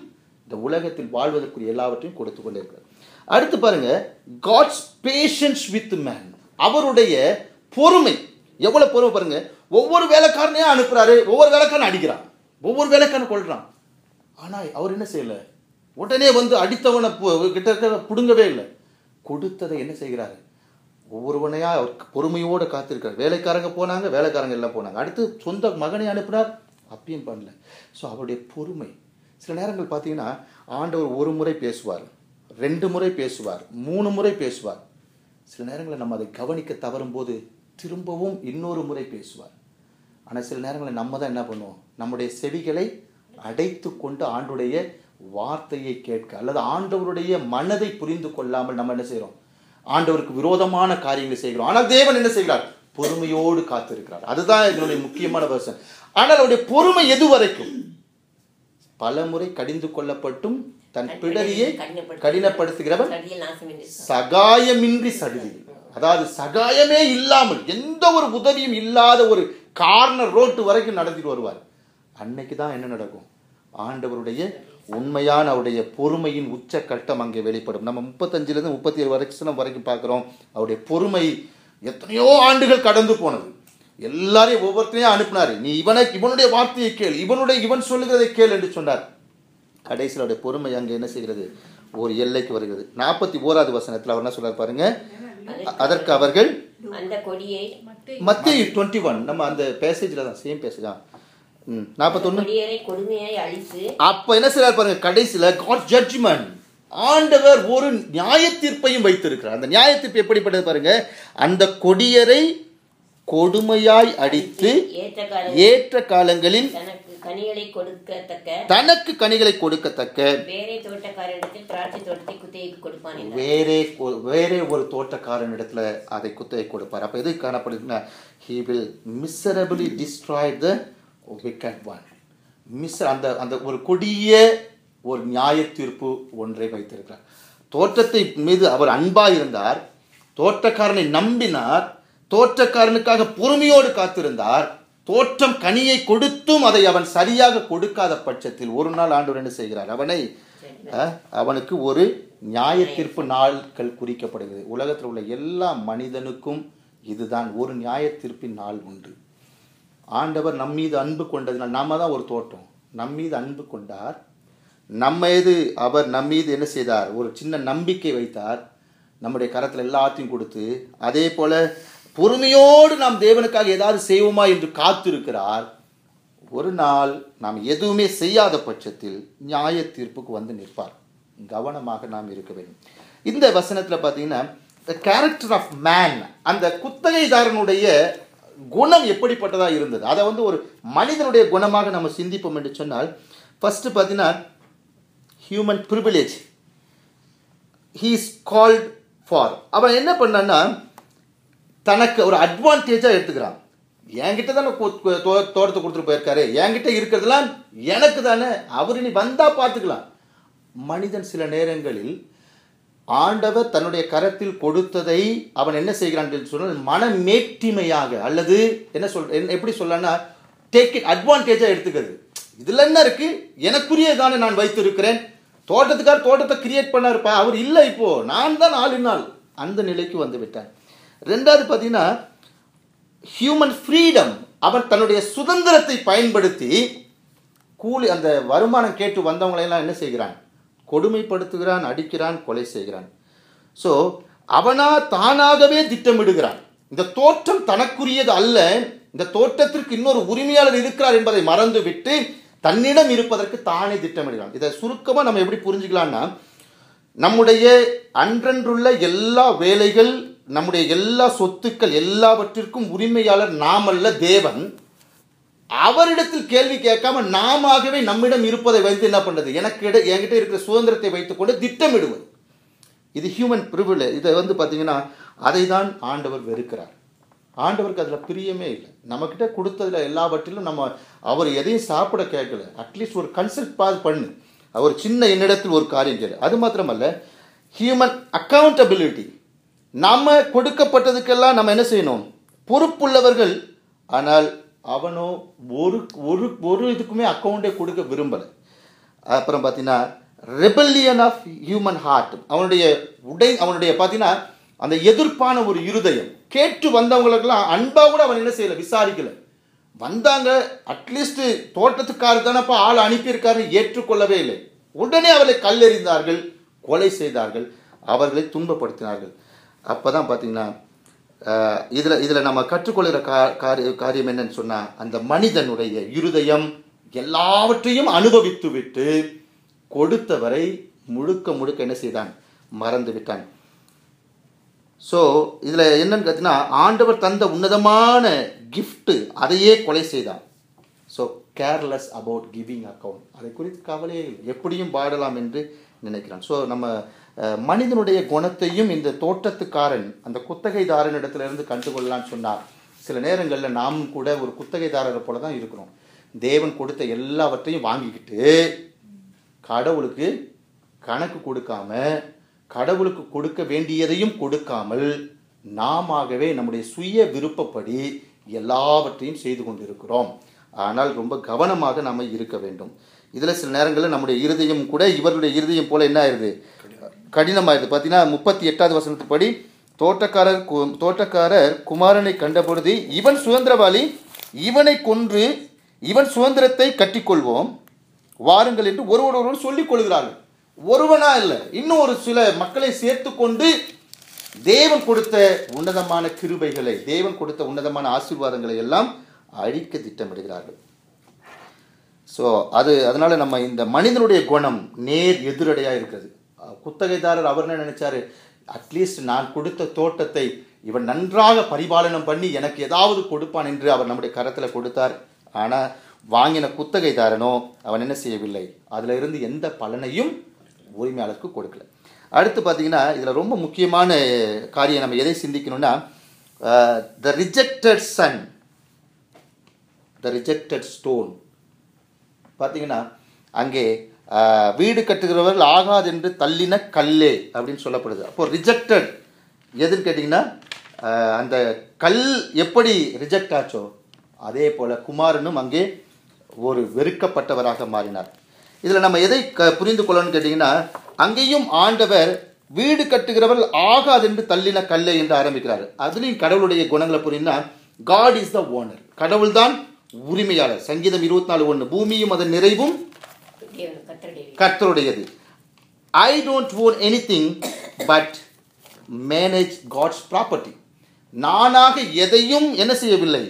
இந்த உலகத்தில் வாழ்வதற்குரிய எல்லாவற்றையும் கொடுத்து கொண்டே இருக்கிறார் அடுத்து பாருங்க காட்ஸ் பேஷன்ஸ் வித் மேன் அவருடைய பொறுமை எவ்வளவு பொறுமை பாருங்க ஒவ்வொரு வேலைக்காரனையும் அனுப்புறாரு ஒவ்வொரு வேலைக்காரன் அடிக்கிறான் ஒவ்வொரு வேலைக்காரன் கொள்றான் ஆனா அவர் என்ன செய்யல உடனே வந்து அடித்தவனை பு- கிட்ட இருக்க புடுங்கவே இல்லை கொடுத்ததை என்ன செய்கிறாரு ஒவ்வொருவனையா அவர் பொறுமையோடு காத்திருக்கார் வேலைக்காரங்க போனாங்க வேலைக்காரங்க எல்லாம் போனாங்க அடுத்து சொந்த மகனை அனுப்பினார் அப்பயும் பண்ணல ஸோ அவருடைய பொறுமை சில நேரங்கள் பார்த்தீங்கன்னா ஆண்டவர் ஒரு முறை பேசுவார் ரெண்டு முறை பேசுவார் மூணு முறை பேசுவார் சில நேரங்களில் நம்ம அதை கவனிக்க தவறும் போது திரும்பவும் இன்னொரு முறை பேசுவார் ஆனால் சில நேரங்களில் நம்ம தான் என்ன பண்ணுவோம் நம்முடைய செவிகளை அடைத்து கொண்டு ஆண்டுடைய வார்த்தையை கேட்க அல்லது ஆண்டவருடைய மனதை புரிந்து கொள்ளாமல் நம்ம என்ன செய்கிறோம் ஆண்டவருக்கு விரோதமான காரியங்களை செய்கிறோம் ஆனால் தேவன் என்ன செய்கிறார் பொறுமையோடு காத்திருக்கிறார் அதுதான் இதனுடைய முக்கியமான வருஷம் ஆனால் அவருடைய பொறுமை எது வரைக்கும் பலமுறை கடிந்து கொள்ளப்பட்டும் தன் பிடரியை கடினப்படுத்து- கடினப்படுத்துகிறவன் சடியில் நாசமின்றி சகாயமின்றி சடுதி அதாவது சகாயமே இல்லாமல் எந்த ஒரு உதவியும் இல்லாத ஒரு கார்னர் ரோட்டு வரைக்கும் நடத்திட்டு வருவார் அன்னைக்கு தான் என்ன நடக்கும் ஆண்டவருடைய உண்மையான அவருடைய பொறுமையின் உச்சக்கட்டம் அங்கே வெளிப்படும் நம்ம முப்பத்தஞ்சிலிருந்து முப்பத்தி ஏழு வரைக்கும் வரைக்கும் பார்க்குறோம் அவருடைய பொறுமை எத்தனையோ ஆண்டுகள் கடந்து போனது எல்லாரையும் ஒவ்வொருத்தரையும் அனுப்பினாரு நீ இவனை இவனுடைய வார்த்தையை கேள் இவனுடைய இவன் சொல்லுகிறதை கேள் என்று சொன்னார் கடைசியில் அவருடைய பொறுமை அங்கே என்ன செய்கிறது ஒரு எல்லைக்கு வருகிறது நாற்பத்தி ஓராவது வசனத்தில் அவர் என்ன சொல்றார் பாருங்க அ- அதற்கு அவர்கள் அந்த கொடியை மத்திய டுவெண்ட்டி ஒன் நம்ம அந்த பேசேஜில் தான் சேம் பேசேஜ் தான் ம் நாற்பத்தொன்று கொடியரை கொடுமையாய் அழித்து அப்போ என்ன செய்றார் பாருங்க கடைசியில் காட் ஜட்ஜ்மெண்ட் ஆண்டவர் ஒரு நியாய தீர்ப்பையும் வைத்திருக்கிறார் அந்த நியாய தீர்ப்பு எப்படிப்பட்டது பாருங்க அந்த கொடியரை கொடுமையாய் அடித்து ஏற்ற கால ஏற்ற காலங்களில் தனக்கு கனிகளை கொடுக்கத்தக்க தனக்கு கனிகளை கொடுக்கத்தக்க வேறே தோட்டக்காரனிடத்தில் திராட்சை தோட்டத்தை குத்தகைக்கு கொடுப்பான் என்றார் வேறே ஒ- வேறே ஒரு தோட்டக்காரன் இடத்துல அதை குத்தகை கொடுப்பார் அப்போ எது காணப்படுதுன்னா he will miserably destroy the wicked one miss அந்த அந்த ஒரு கொடிய ஒரு நியாய தீர்ப்பு ஒன்றை வைத்திருக்கிறார் தோட்டத்தை மீது அவர் அன்பாக இருந்தார் தோட்டக்காரனை நம்பினார் தோட்டக்காரனுக்காக பொறுமையோடு காத்திருந்தார் தோற்றம் கனியை கொடுத்தும் அதை அவன் சரியாக கொடுக்காத பட்சத்தில் ஒரு நாள் ஆண்டவர் என்ன செய்கிறார் அவனை அஹ், அவனுக்கு ஒரு நியாய தீர்ப்பு நாட்கள் குறிக்கப்படுகிறது உலகத்தில் உள்ள எல்லா மனிதனுக்கும் இதுதான் ஒரு நியாய தீர்ப்பின் நாள் உண்டு ஆண்டவர் நம் மீது அன்பு கொண்டதினால் நாம தான் ஒரு தோட்டம் நம் மீது அன்பு கொண்டார் நம்ம மீது அவர் நம் மீது என்ன செய்தார் ஒரு சின்ன நம்பிக்கை வைத்தார் நம்முடைய கரத்தில் எல்லாத்தையும் கொடுத்து அதே போல பொறுமையோடு நாம் தேவனுக்காக ஏதாவது செய்வோமா என்று காத்திருக்கிறார் ஒரு நாள் நாம் எதுவுமே செய்யாத பட்சத்தில் நியாய தீர்ப்புக்கு வந்து நிற்பார் கவனமாக நாம் இருக்க வேண்டும் இந்த வசனத்தில் பார்த்தீங்கன்னா த கேரக்டர் ஆஃப் மேன் அந்த குத்தகைதாரனுடைய குணம் எப்படிப்பட்டதாக இருந்தது அதை வந்து ஒரு மனிதனுடைய குணமாக நம்ம சிந்திப்போம் என்று சொன்னால் ஃபஸ்ட்டு பார்த்தீங்கன்னா human privilege he's called for அவன் என்ன பண்ணான்னா தனக்கு ஒரு அட்வான்டேஜாக எடுத்துக்கிறான் என்கிட்ட தானே கு- கு- தோ- தோட்டத்தை கொடுத்துட்டு போயிருக்காரு என்கிட்ட இருக்கிறதெல்லாம் எனக்கு தானே அவர் இனி வந்தா பார்த்துக்கலாம் மனிதன் சில நேரங்களில் ஆண்டவர் தன்னுடைய கரத்தில் கொடுத்ததை அவன் என்ன செய்கிறான் என்று சொன்னால் மனமேட்டிமையாக அல்லது என்ன சொல் என்ன- எப்படி சொல்லனா டேக் இட் அட்வான்டேஜாக எடுத்துக்கிறது இதில் என்ன இருக்கு எனக்குரிய தானே நான் வைத்திருக்கிறேன் தோட்டத்துக்கார் தோட்டத்தை கிரியேட் பண்ணாருப்பா அவர் இல்லை இப்போ நான் தான் நாலு நாள் அந்த நிலைக்கு வந்து விட்டான் ரெண்டாவது பார்த்தீங்கன்னா ஹியூமன் ஃப்ரீடம் அவன் தன்னுடைய சுதந்திரத்தை பயன்படுத்தி கூலி அந்த வருமானம் கேட்டு வந்தவங்களை எல்லாம் என்ன செய்கிறான் கொடுமைப்படுத்துகிறான் அடிக்கிறான் கொலை செய்கிறான் ஸோ அவனா தானாகவே திட்டமிடுகிறான் இந்த தோற்றம் தனக்குரியது அல்ல இந்த தோட்டத்திற்கு இன்னொரு உரிமையாளர் இருக்கிறார் என்பதை மறந்துவிட்டு தன்னிடம் இருப்பதற்கு தானே திட்டமிடுகிறான் இதை சுருக்கமாக நம்ம எப்படி புரிஞ்சுக்கலாம்னா நம்முடைய அன்றன்றுள்ள எல்லா வேலைகள் நம்முடைய எல்லா சொத்துக்கள் எல்லாவற்றிற்கும் உரிமையாளர் நாமல்ல தேவன் அவரிடத்தில் கேள்வி கேட்காம நாமவே நம்மிடம் இருப்பதை வைத்து என்ன பண்றது எனக்கு இட- என்கிட்ட இருக்கிற சுதந்திரத்தை வைத்துக்கொண்டு திட்டமிடுவது இது ஹியூமன் ப்ரிவிலேஜ் இதை வந்து பார்த்தீங்கன்னா அதை தான் ஆண்டவர் வெறுக்கிறார் ஆண்டவருக்கு அதில் பிரியமே இல்லை நம்மக்கிட்ட கொடுத்ததுல எல்லாவற்றிலும் நம்ம அவர் எதையும் சாப்பிட கேட்கல அட்லீஸ்ட் ஒரு கன்சல்ட் பாஸ் பண்ணு அவர் சின்ன என்னிடத்தில் ஒரு காரியம் கேளு அது மாத்திரமல்ல ஹியூமன் அக்கௌண்டபிலிட்டி நம்ம கொடுக்கப்பட்டதுக்கெல்லாம் நம்ம என்ன செய்யணும் பொறுப்புள்ளவர்கள் ஆனால் அவனோ ஒரு ஒரு ஒரு இதுக்குமே அக்கௌண்ட்டே கொடுக்க விரும்பலை அப்புறம் பார்த்தீங்கன்னா ரெபல்லியன் ஆஃப் ஹியூமன் ஹார்ட் அவனுடைய உடை அவனுடைய பார்த்தீங்கன்னா அந்த எதிர்ப்பான ஒரு இருதயம் கேட்டு வந்தவங்களுக்கெல்லாம் அன்பா கூட அவன் என்ன செய்யல விசாரிக்கல வந்தாங்க அட்லீஸ்ட் தோட்டத்துக்காரர் தானப்பா ஆள் அனுப்பியிருக்காரு ஏற்றுக்கொள்ளவே இல்லை உடனே அவர்களை கல்லெறிந்தார்கள் கொலை செய்தார்கள் அவர்களை துன்பப்படுத்தினார்கள் அப்போ தான் பார்த்தீங்கன்னா இதில் இதில் நம்ம கற்றுக்கொள்கிற கா காரிய காரியம் என்னன்னு சொன்னால் அந்த மனிதனுடைய இருதயம் எல்லாவற்றையும் அனுபவித்து விட்டு கொடுத்தவரை முழுக்க முழுக்க என்ன செய்தான் மறந்து விட்டான் ஸோ இதில் என்னன்னு பார்த்தீங்கன்னா ஆண்டவர் தந்த உன்னதமான gift அதையே கொலை செய்தான் so careless about giving account அதை குறித்து கவலையே இல்லை. எப்படியும் பாடலாம் என்று நினைக்கிறான் ஸோ நம்ம அஹ், மனிதனுடைய குணத்தையும் இந்த தோட்டத்துக்காரன் அந்த குத்தகைதாரனிடத்துல இருந்து கண்டுகொள்ளலாம்னு சொன்னார் சில நேரங்களில் நாமும் கூட ஒரு குத்தகைதாரரை போல தான் இருக்கிறோம் தேவன் கொடுத்த எல்லாவற்றையும் வாங்கிக்கிட்டு கடவுளுக்கு கணக்கு கொடுக்காம கடவுளுக்கு கொடுக்க வேண்டியதையும் கொடுக்காமல் நாமாகவே நம்முடைய சுய விருப்பப்படி எல்லாவற்றையும் செய்து கொண்டிருக்கிறோம் ஆனால் ரொம்ப கவனமாக நாம் இருக்க வேண்டும் இதில் சில நேரங்களில் நம்முடைய இருதயம் கூட இவர்களுடைய இருதயம் போல என்ன ஆயிருது கடினமாயிருது பார்த்தீங்கன்னா முப்பத்தி எட்டாவது வசனத்துப்படி தோட்டக்காரர் கு- தோட்டக்காரர் குமாரனை கண்டபொழுது இவன் சுதந்திரவாளி இவனை கொன்று இவன் சுதந்திரத்தை கட்டிக்கொள்வோம் வாருங்கள் என்று ஒருவர் ஒருவர் சொல்லிக் கொள்கிறார்கள் ஒருவனா இல்லை இன்னும் ஒரு சில மக்களை சேர்த்து கொண்டு தேவன் கொடுத்த உன்னதமான கிருபைகளை தேவன் கொடுத்த உன்னதமான ஆசீர்வாதங்களை எல்லாம் அழிக்க திட்டமிடுகிறார்கள் ஸோ அது அதனால நம்ம இந்த மனிதனுடைய குணம் நேர் எதிரடையா இருக்கிறது அஹ் குத்தகைதாரர் அவர் என்ன நினைச்சாரு அட்லீஸ்ட் நான் கொடுத்த தோட்டத்தை இவன் நன்றாக பரிபாலனம் பண்ணி எனக்கு ஏதாவது கொடுப்பான் என்று அவர் நம்முடைய கரத்தில் கொடுத்தார் ஆனால் வாங்கின குத்தகைதாரனோ அவன் என்ன செய்யவில்லை அதில் இருந்து எந்த பலனையும் உரிமையாளருக்கு கொடுக்கல அடுத்து பார்த்தீங்கன்னா இதில் ரொம்ப முக்கியமான காரியம் நம்ம எதை சிந்திக்கணும்னா the rejected son the rejected stone பார்த்தீங்கன்னா அங்கே ஆஹ், வீடு கட்டுகிறவர்கள் ஆகாது என்று தள்ளின கல்லே அப்படின்னு சொல்லப்படுது அப்போ ரிஜெக்டட் எதுன்னு கேட்டிங்கன்னா ஆஹ், அந்த கல் எப்படி ரிஜெக்ட் ஆச்சோ அதே போல் குமாரனும் அங்கே ஒரு வெறுக்கப்பட்டவராக மாறினார் இதில் நம்ம எதை க புரிந்து கொள்ளணும்னு கேட்டிங்கன்னா அங்கேயும் ஆண்டவர் வீடு கட்டுகிறவர்கள் ஆகாது என்று தள்ளின கல்லை என்று ஆரம்பிக்கிறார் அதுலேயும் கடவுளுடைய குணங்களை புரியுன்னா காட் இஸ் த ஓனர் கடவுள் தான் உரிமையாளர் சங்கீதம் இருபத்தி நாலு ஒன்று பூமியும் அதன் நிறைவும் தேவன் கத்தருடைய கர்த்தருடையது I don't own anything but manage God's property நானாக எதையும் என்ன செய்யவில்லை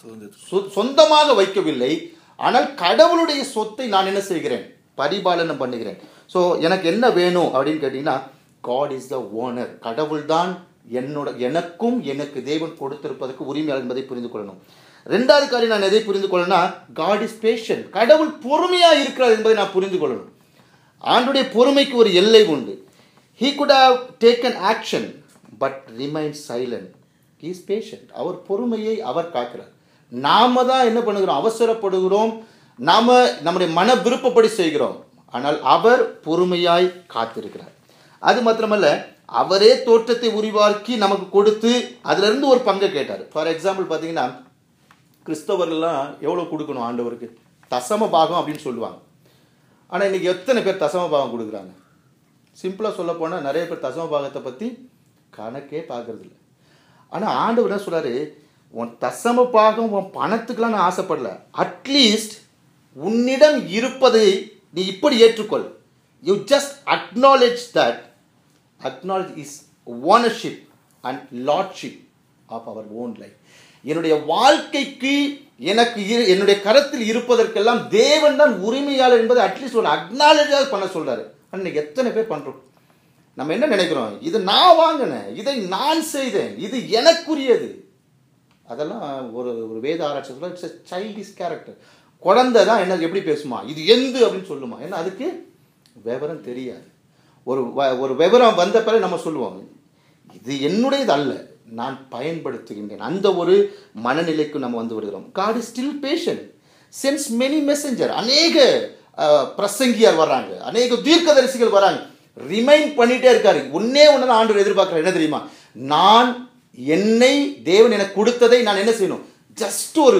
சொ- சொந்தமாக வைக்கவில்லை ஆனால் கடவுளுடைய சொத்தை நான் என்ன செய்கிறேன் பரிபாலனம் பண்ணுகிறேன் ஸோ எனக்கு என்ன வேணும் அப்படின்னு கேட்டிங்கன்னா காட் இஸ் த ஓனர் கடவுள் தான் என்னோட எனக்கும் எனக்கு தேவன் கொடுத்திருப்பதற்கு உரிமையாளர் என்பதை புரிந்து கொள்ளணும் ரெண்டாவது காரியம் நான் எதை புரிந்து கொள்ளணும்னா காட் இஸ் பேஷன் கடவுள் பொறுமையாக இருக்கிறார் என்பதை நான் புரிந்து கொள்ளணும் ஆண்டுடைய பொறுமைக்கு ஒரு எல்லை உண்டு he could have taken action but remain silent is patient அவர் பொறுமையை அவர் காக்கிறார் நாம தான் என்ன பண்ணுகிறோம் அவசரப்படுகிறோம் நாம நம்முடைய மன விருப்பப்படி செய்கிறோம் ஆனால் அவர் பொறுமையாய் காத்திருக்கிறார் அது மாத்திரமல்ல அவரே தோற்றத்தை உருவாக்கி நமக்கு கொடுத்து அதுல இருந்து ஒரு பங்கை கேட்டார் ஃபார் எக்ஸாம்பிள் பார்த்தீங்கன்னா கிறிஸ்தவர்கள்லாம் எவ்வளோ கொடுக்கணும் ஆண்டவருக்கு தசம பாகம் அப்படின்னு சொல்லுவாங்க ஆனால் இன்னைக்கு எத்தனை பேர் தசம பாகம் கொடுக்குறாங்க சிம்பிளாக சொல்ல போனால் நிறைய பேர் தசம பாகத்தை பற்றி கணக்கே பார்க்கறது இல்லை ஆனால் ஆண்டவர் என்ன சொல்றாரு உன் தசம பாகம் உன் பணத்துக்கெல்லாம் நான் ஆசைப்படல அட்லீஸ்ட் உன்னிடம் இருப்பதை நீ இப்படி ஏற்றுக்கொள் you just acknowledge that acknowledge is ownership and lordship of our own life என்னுடைய வாழ்க்கைக்கு எனக்கு இரு- என்னுடைய கரத்தில் இருப்பதற்கெல்லாம் தேவன் தான் உரிமையாளர் என்பதை அட்லீஸ்ட் ஒரு அக்னாலேஜாக பண்ண சொல்றாரு அன்னைக்கு எத்தனை பேர் பண்றோம் நம்ம என்ன நினைக்கிறோம் இது நான் வாங்கினேன் இதை நான் செய்தேன் இது எனக்குரியது அதெல்லாம் ஒரு ஒரு வேத ஆராய்ச்சி சொல்ல இட்ஸ் சைல்டிஷ் கேரக்டர் குழந்தை தான் என்ன எப்படி பேசுமா இது எந்து அப்படின்னு சொல்லுமா ஏன்னா அதுக்கு விவரம் தெரியாது ஒரு வ- ஒரு விவரம் வந்த பிறகு நம்ம சொல்லுவோம் இது என்னுடையது அல்ல நான் பயன்படுத்துகின்றேன் அந்த ஒரு மனநிலைக்கு நம்ம வந்து விடுகிறோம் God is still patient sends many messenger அநேக அஹ், பிரசங்கியார் வர்றாங்க அநேக தீர்க்கதரிசிகள் வராங்க ரிமைண்ட் பண்ணிட்டே இருக்காரு ஒன்னே ஒன்று தான் ஆண்டு எதிர்பார்க்குறாரு என்ன தெரியுமா நான் என்னை தேவன் எனக்கு கொடுத்ததை நான் என்ன செய்யணும் ஜஸ்ட் ஒரு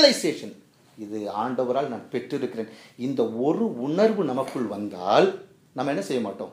ரியலைசேஷன் இது ஆண்டவரால் நான் பெற்றிருக்கிறேன் இந்த ஒரு உணர்வு நமக்குள் வந்தால் நம்ம என்ன செய்ய மாட்டோம்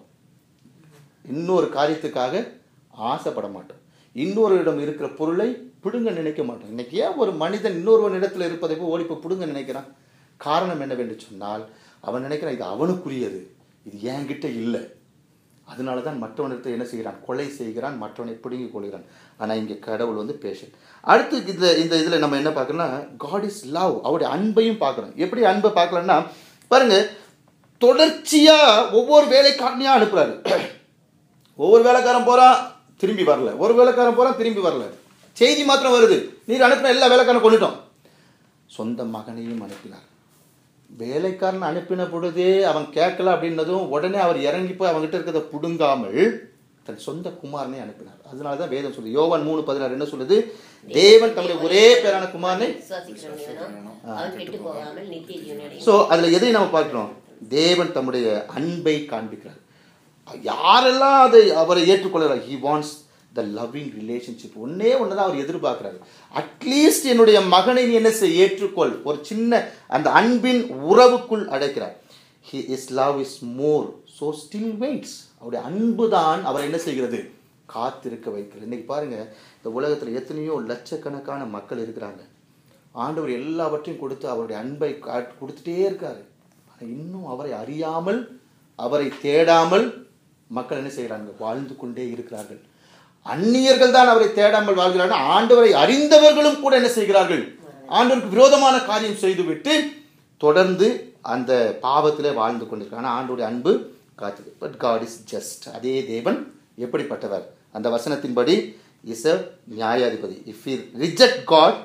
இன்னொரு காரியத்துக்காக ஆசைப்பட மாட்டோம் இன்னொருடம் இருக்கிற பொருளை பிடுங்க நினைக்க மாட்டோம் இன்னைக்கு ஏன் ஒரு மனிதன் இன்னொருவன் இடத்துல இருப்பதை போய் ஓடி போய் பிடுங்க நினைக்கிறான் காரணம் என்னவென்று சொன்னால் அவன் நினைக்கிறான் இது அவனுக்குரியது இது என்கிட்ட இல்லை அதனால தான் மற்றவனிடத்தை என்ன செய்கிறான் கொலை செய்கிறான் மற்றவனை பிடுங்கிக் கொள்கிறான் ஆனால் இங்கே கடவுள் வந்து பேஷன் அடுத்து இந்த இந்த இதில் நம்ம என்ன பார்க்கறோம்னா காட் இஸ் லவ் அவருடைய அன்பையும் பார்க்குறோம் எப்படி அன்பை பார்க்கலன்னா பாருங்க தொடர்ச்சியாக ஒவ்வொரு வேலைக்காரனையாக அனுப்புறாரு ஒவ்வொரு வேலைக்காரன் போகிறான் திரும்பி வரல ஒரு வேலைக்காரன் போகிறான் திரும்பி வரல செய்தி மாத்திரம் வருது நீர் அனுப்பின எல்லா வேலைக்காரன் கொண்டுட்டோம் சொந்த மகனையும் அனுப்பினார் வேலைக்காரன் அனுப்பின பொழுதே அவன் கேட்கல அப்படின்னதும் உடனே அவர் இறங்கி போய் அவங்ககிட்ட இருக்கிறத புடுங்காமல் தன் சொந்த குமாரனை அனுப்பினார் அதனால தான் வேதம் சொல்லுது யோவான் மூணு பதினாறு என்ன சொல்லுது தேவன் தம்முடைய ஒரே பேரான குமாரனை விசுவாசிக்கிறவனோ அவன் கெட்டு போகாமல் நித்திய ஜீவனை அடையும் ஸோ அதில் எதை நம்ம பார்க்கிறோம் தேவன் தம்முடைய அன்பை காண்பிக்கிறார் யாரெல்லாம் அதை அவரை ஏற்றுக்கொள்கிறார் he wants the loving relationship ஒன்னே ஒன்று தான் அவர் எதிர்பார்க்கிறாரு அட்லீஸ்ட் என்னுடைய மகனை நீ என்ன செய் ஏற்றுக்கொள் ஒரு சின்ன அந்த அன்பின் உறவுக்குள் அடைக்கிறார் he is love is more so still waits அவருடைய அன்பு தான் அவரை என்ன செய்கிறது காத்திருக்க வைக்கிறது இன்னைக்கு பாருங்க இந்த உலகத்தில் எத்தனையோ லட்சக்கணக்கான மக்கள் இருக்கிறாங்க ஆண்டவர் எல்லாவற்றையும் கொடுத்து அவருடைய அன்பை காட்- கொடுத்துட்டே இருக்காரு ஆனால் இன்னும் அவரை அறியாமல் அவரை தேடாமல் மக்கள் என்ன செய்கிறாங்க வாழ்ந்து கொண்டே இருக்கிறார்கள் அந்நியர்கள் தான் அவரை தேடாமல் வாழ்கிறார்கள் ஆண்டவரை அறிந்தவர்களும் கூட என்ன செய்கிறார்கள் ஆண்டவருக்கு விரோதமான காரியம் செய்துவிட்டு தொடர்ந்து அந்த பாவத்திலே வாழ்ந்து கொண்டிருக்காங்க ஆனால் ஆண்டவருடைய அன்பு காத்து பட் காட் இஸ் ஜஸ்ட் அதே தேவன் எப்படிப்பட்டவர் அந்த வசனத்தின்படி இஸ் அ நியாயாதிபதி if you reject God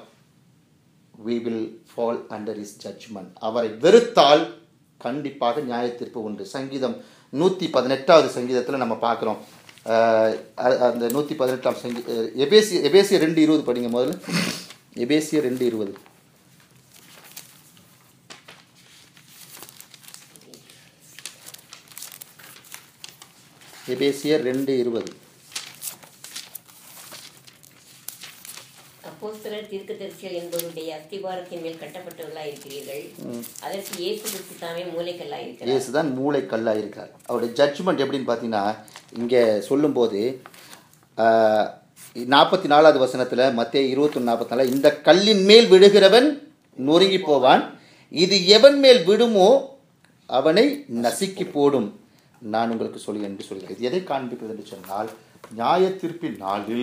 we will fall under his judgment அவரை வெறுத்தால் கண்டிப்பாக நியாய தீர்ப்பு உண்டு சங்கீதம் நூற்றி பதினெட்டாவது சங்கீதத்தில் நம்ம பார்க்குறோம் அந்த நூற்றி பதினெட்டாம் சங்கீ அஹ், எபேசிய எபேசிய ரெண்டு இருபது படிங்க முதல்ல எபேசிய ரெண்டு இருபது எபேசியர் ரெண்டு இருபது அப்போஸ்தலர் தீர்க்கதரிசிகள் என்பவருடைய அஸ்திபாரத்தின் மேல் கட்டப்பட்டவர்களாய் இருக்கிறீர்கள் அதற்கு இயேசு கிறிஸ்து தாமே மூளைக்கல்லாய் இருக்கிறார் இயேசு தான் மூளைக்கல்லாக இருக்கார் அவருடைய ஜட்ஜ்மெண்ட் எப்படின்னு பார்த்தீங்கன்னா இங்கே சொல்லும்போது நாற்பத்தி நாலாவது வசனத்தில் மத்திய இருபத்தொன்று நாற்பத்தி நாலு இந்த கல்லின் மேல் விழுகிறவன் நொறுங்கி போவான் இது எவன் மேல் விடுமோ அவனை நசுக்கி போடும் நான் உங்களுக்கு சொல்லி என்று சொல்கிறேன் இது எதை காண்பிக்கிறது என்று சொன்னால் நியாய தீர்ப்பின் நாளில்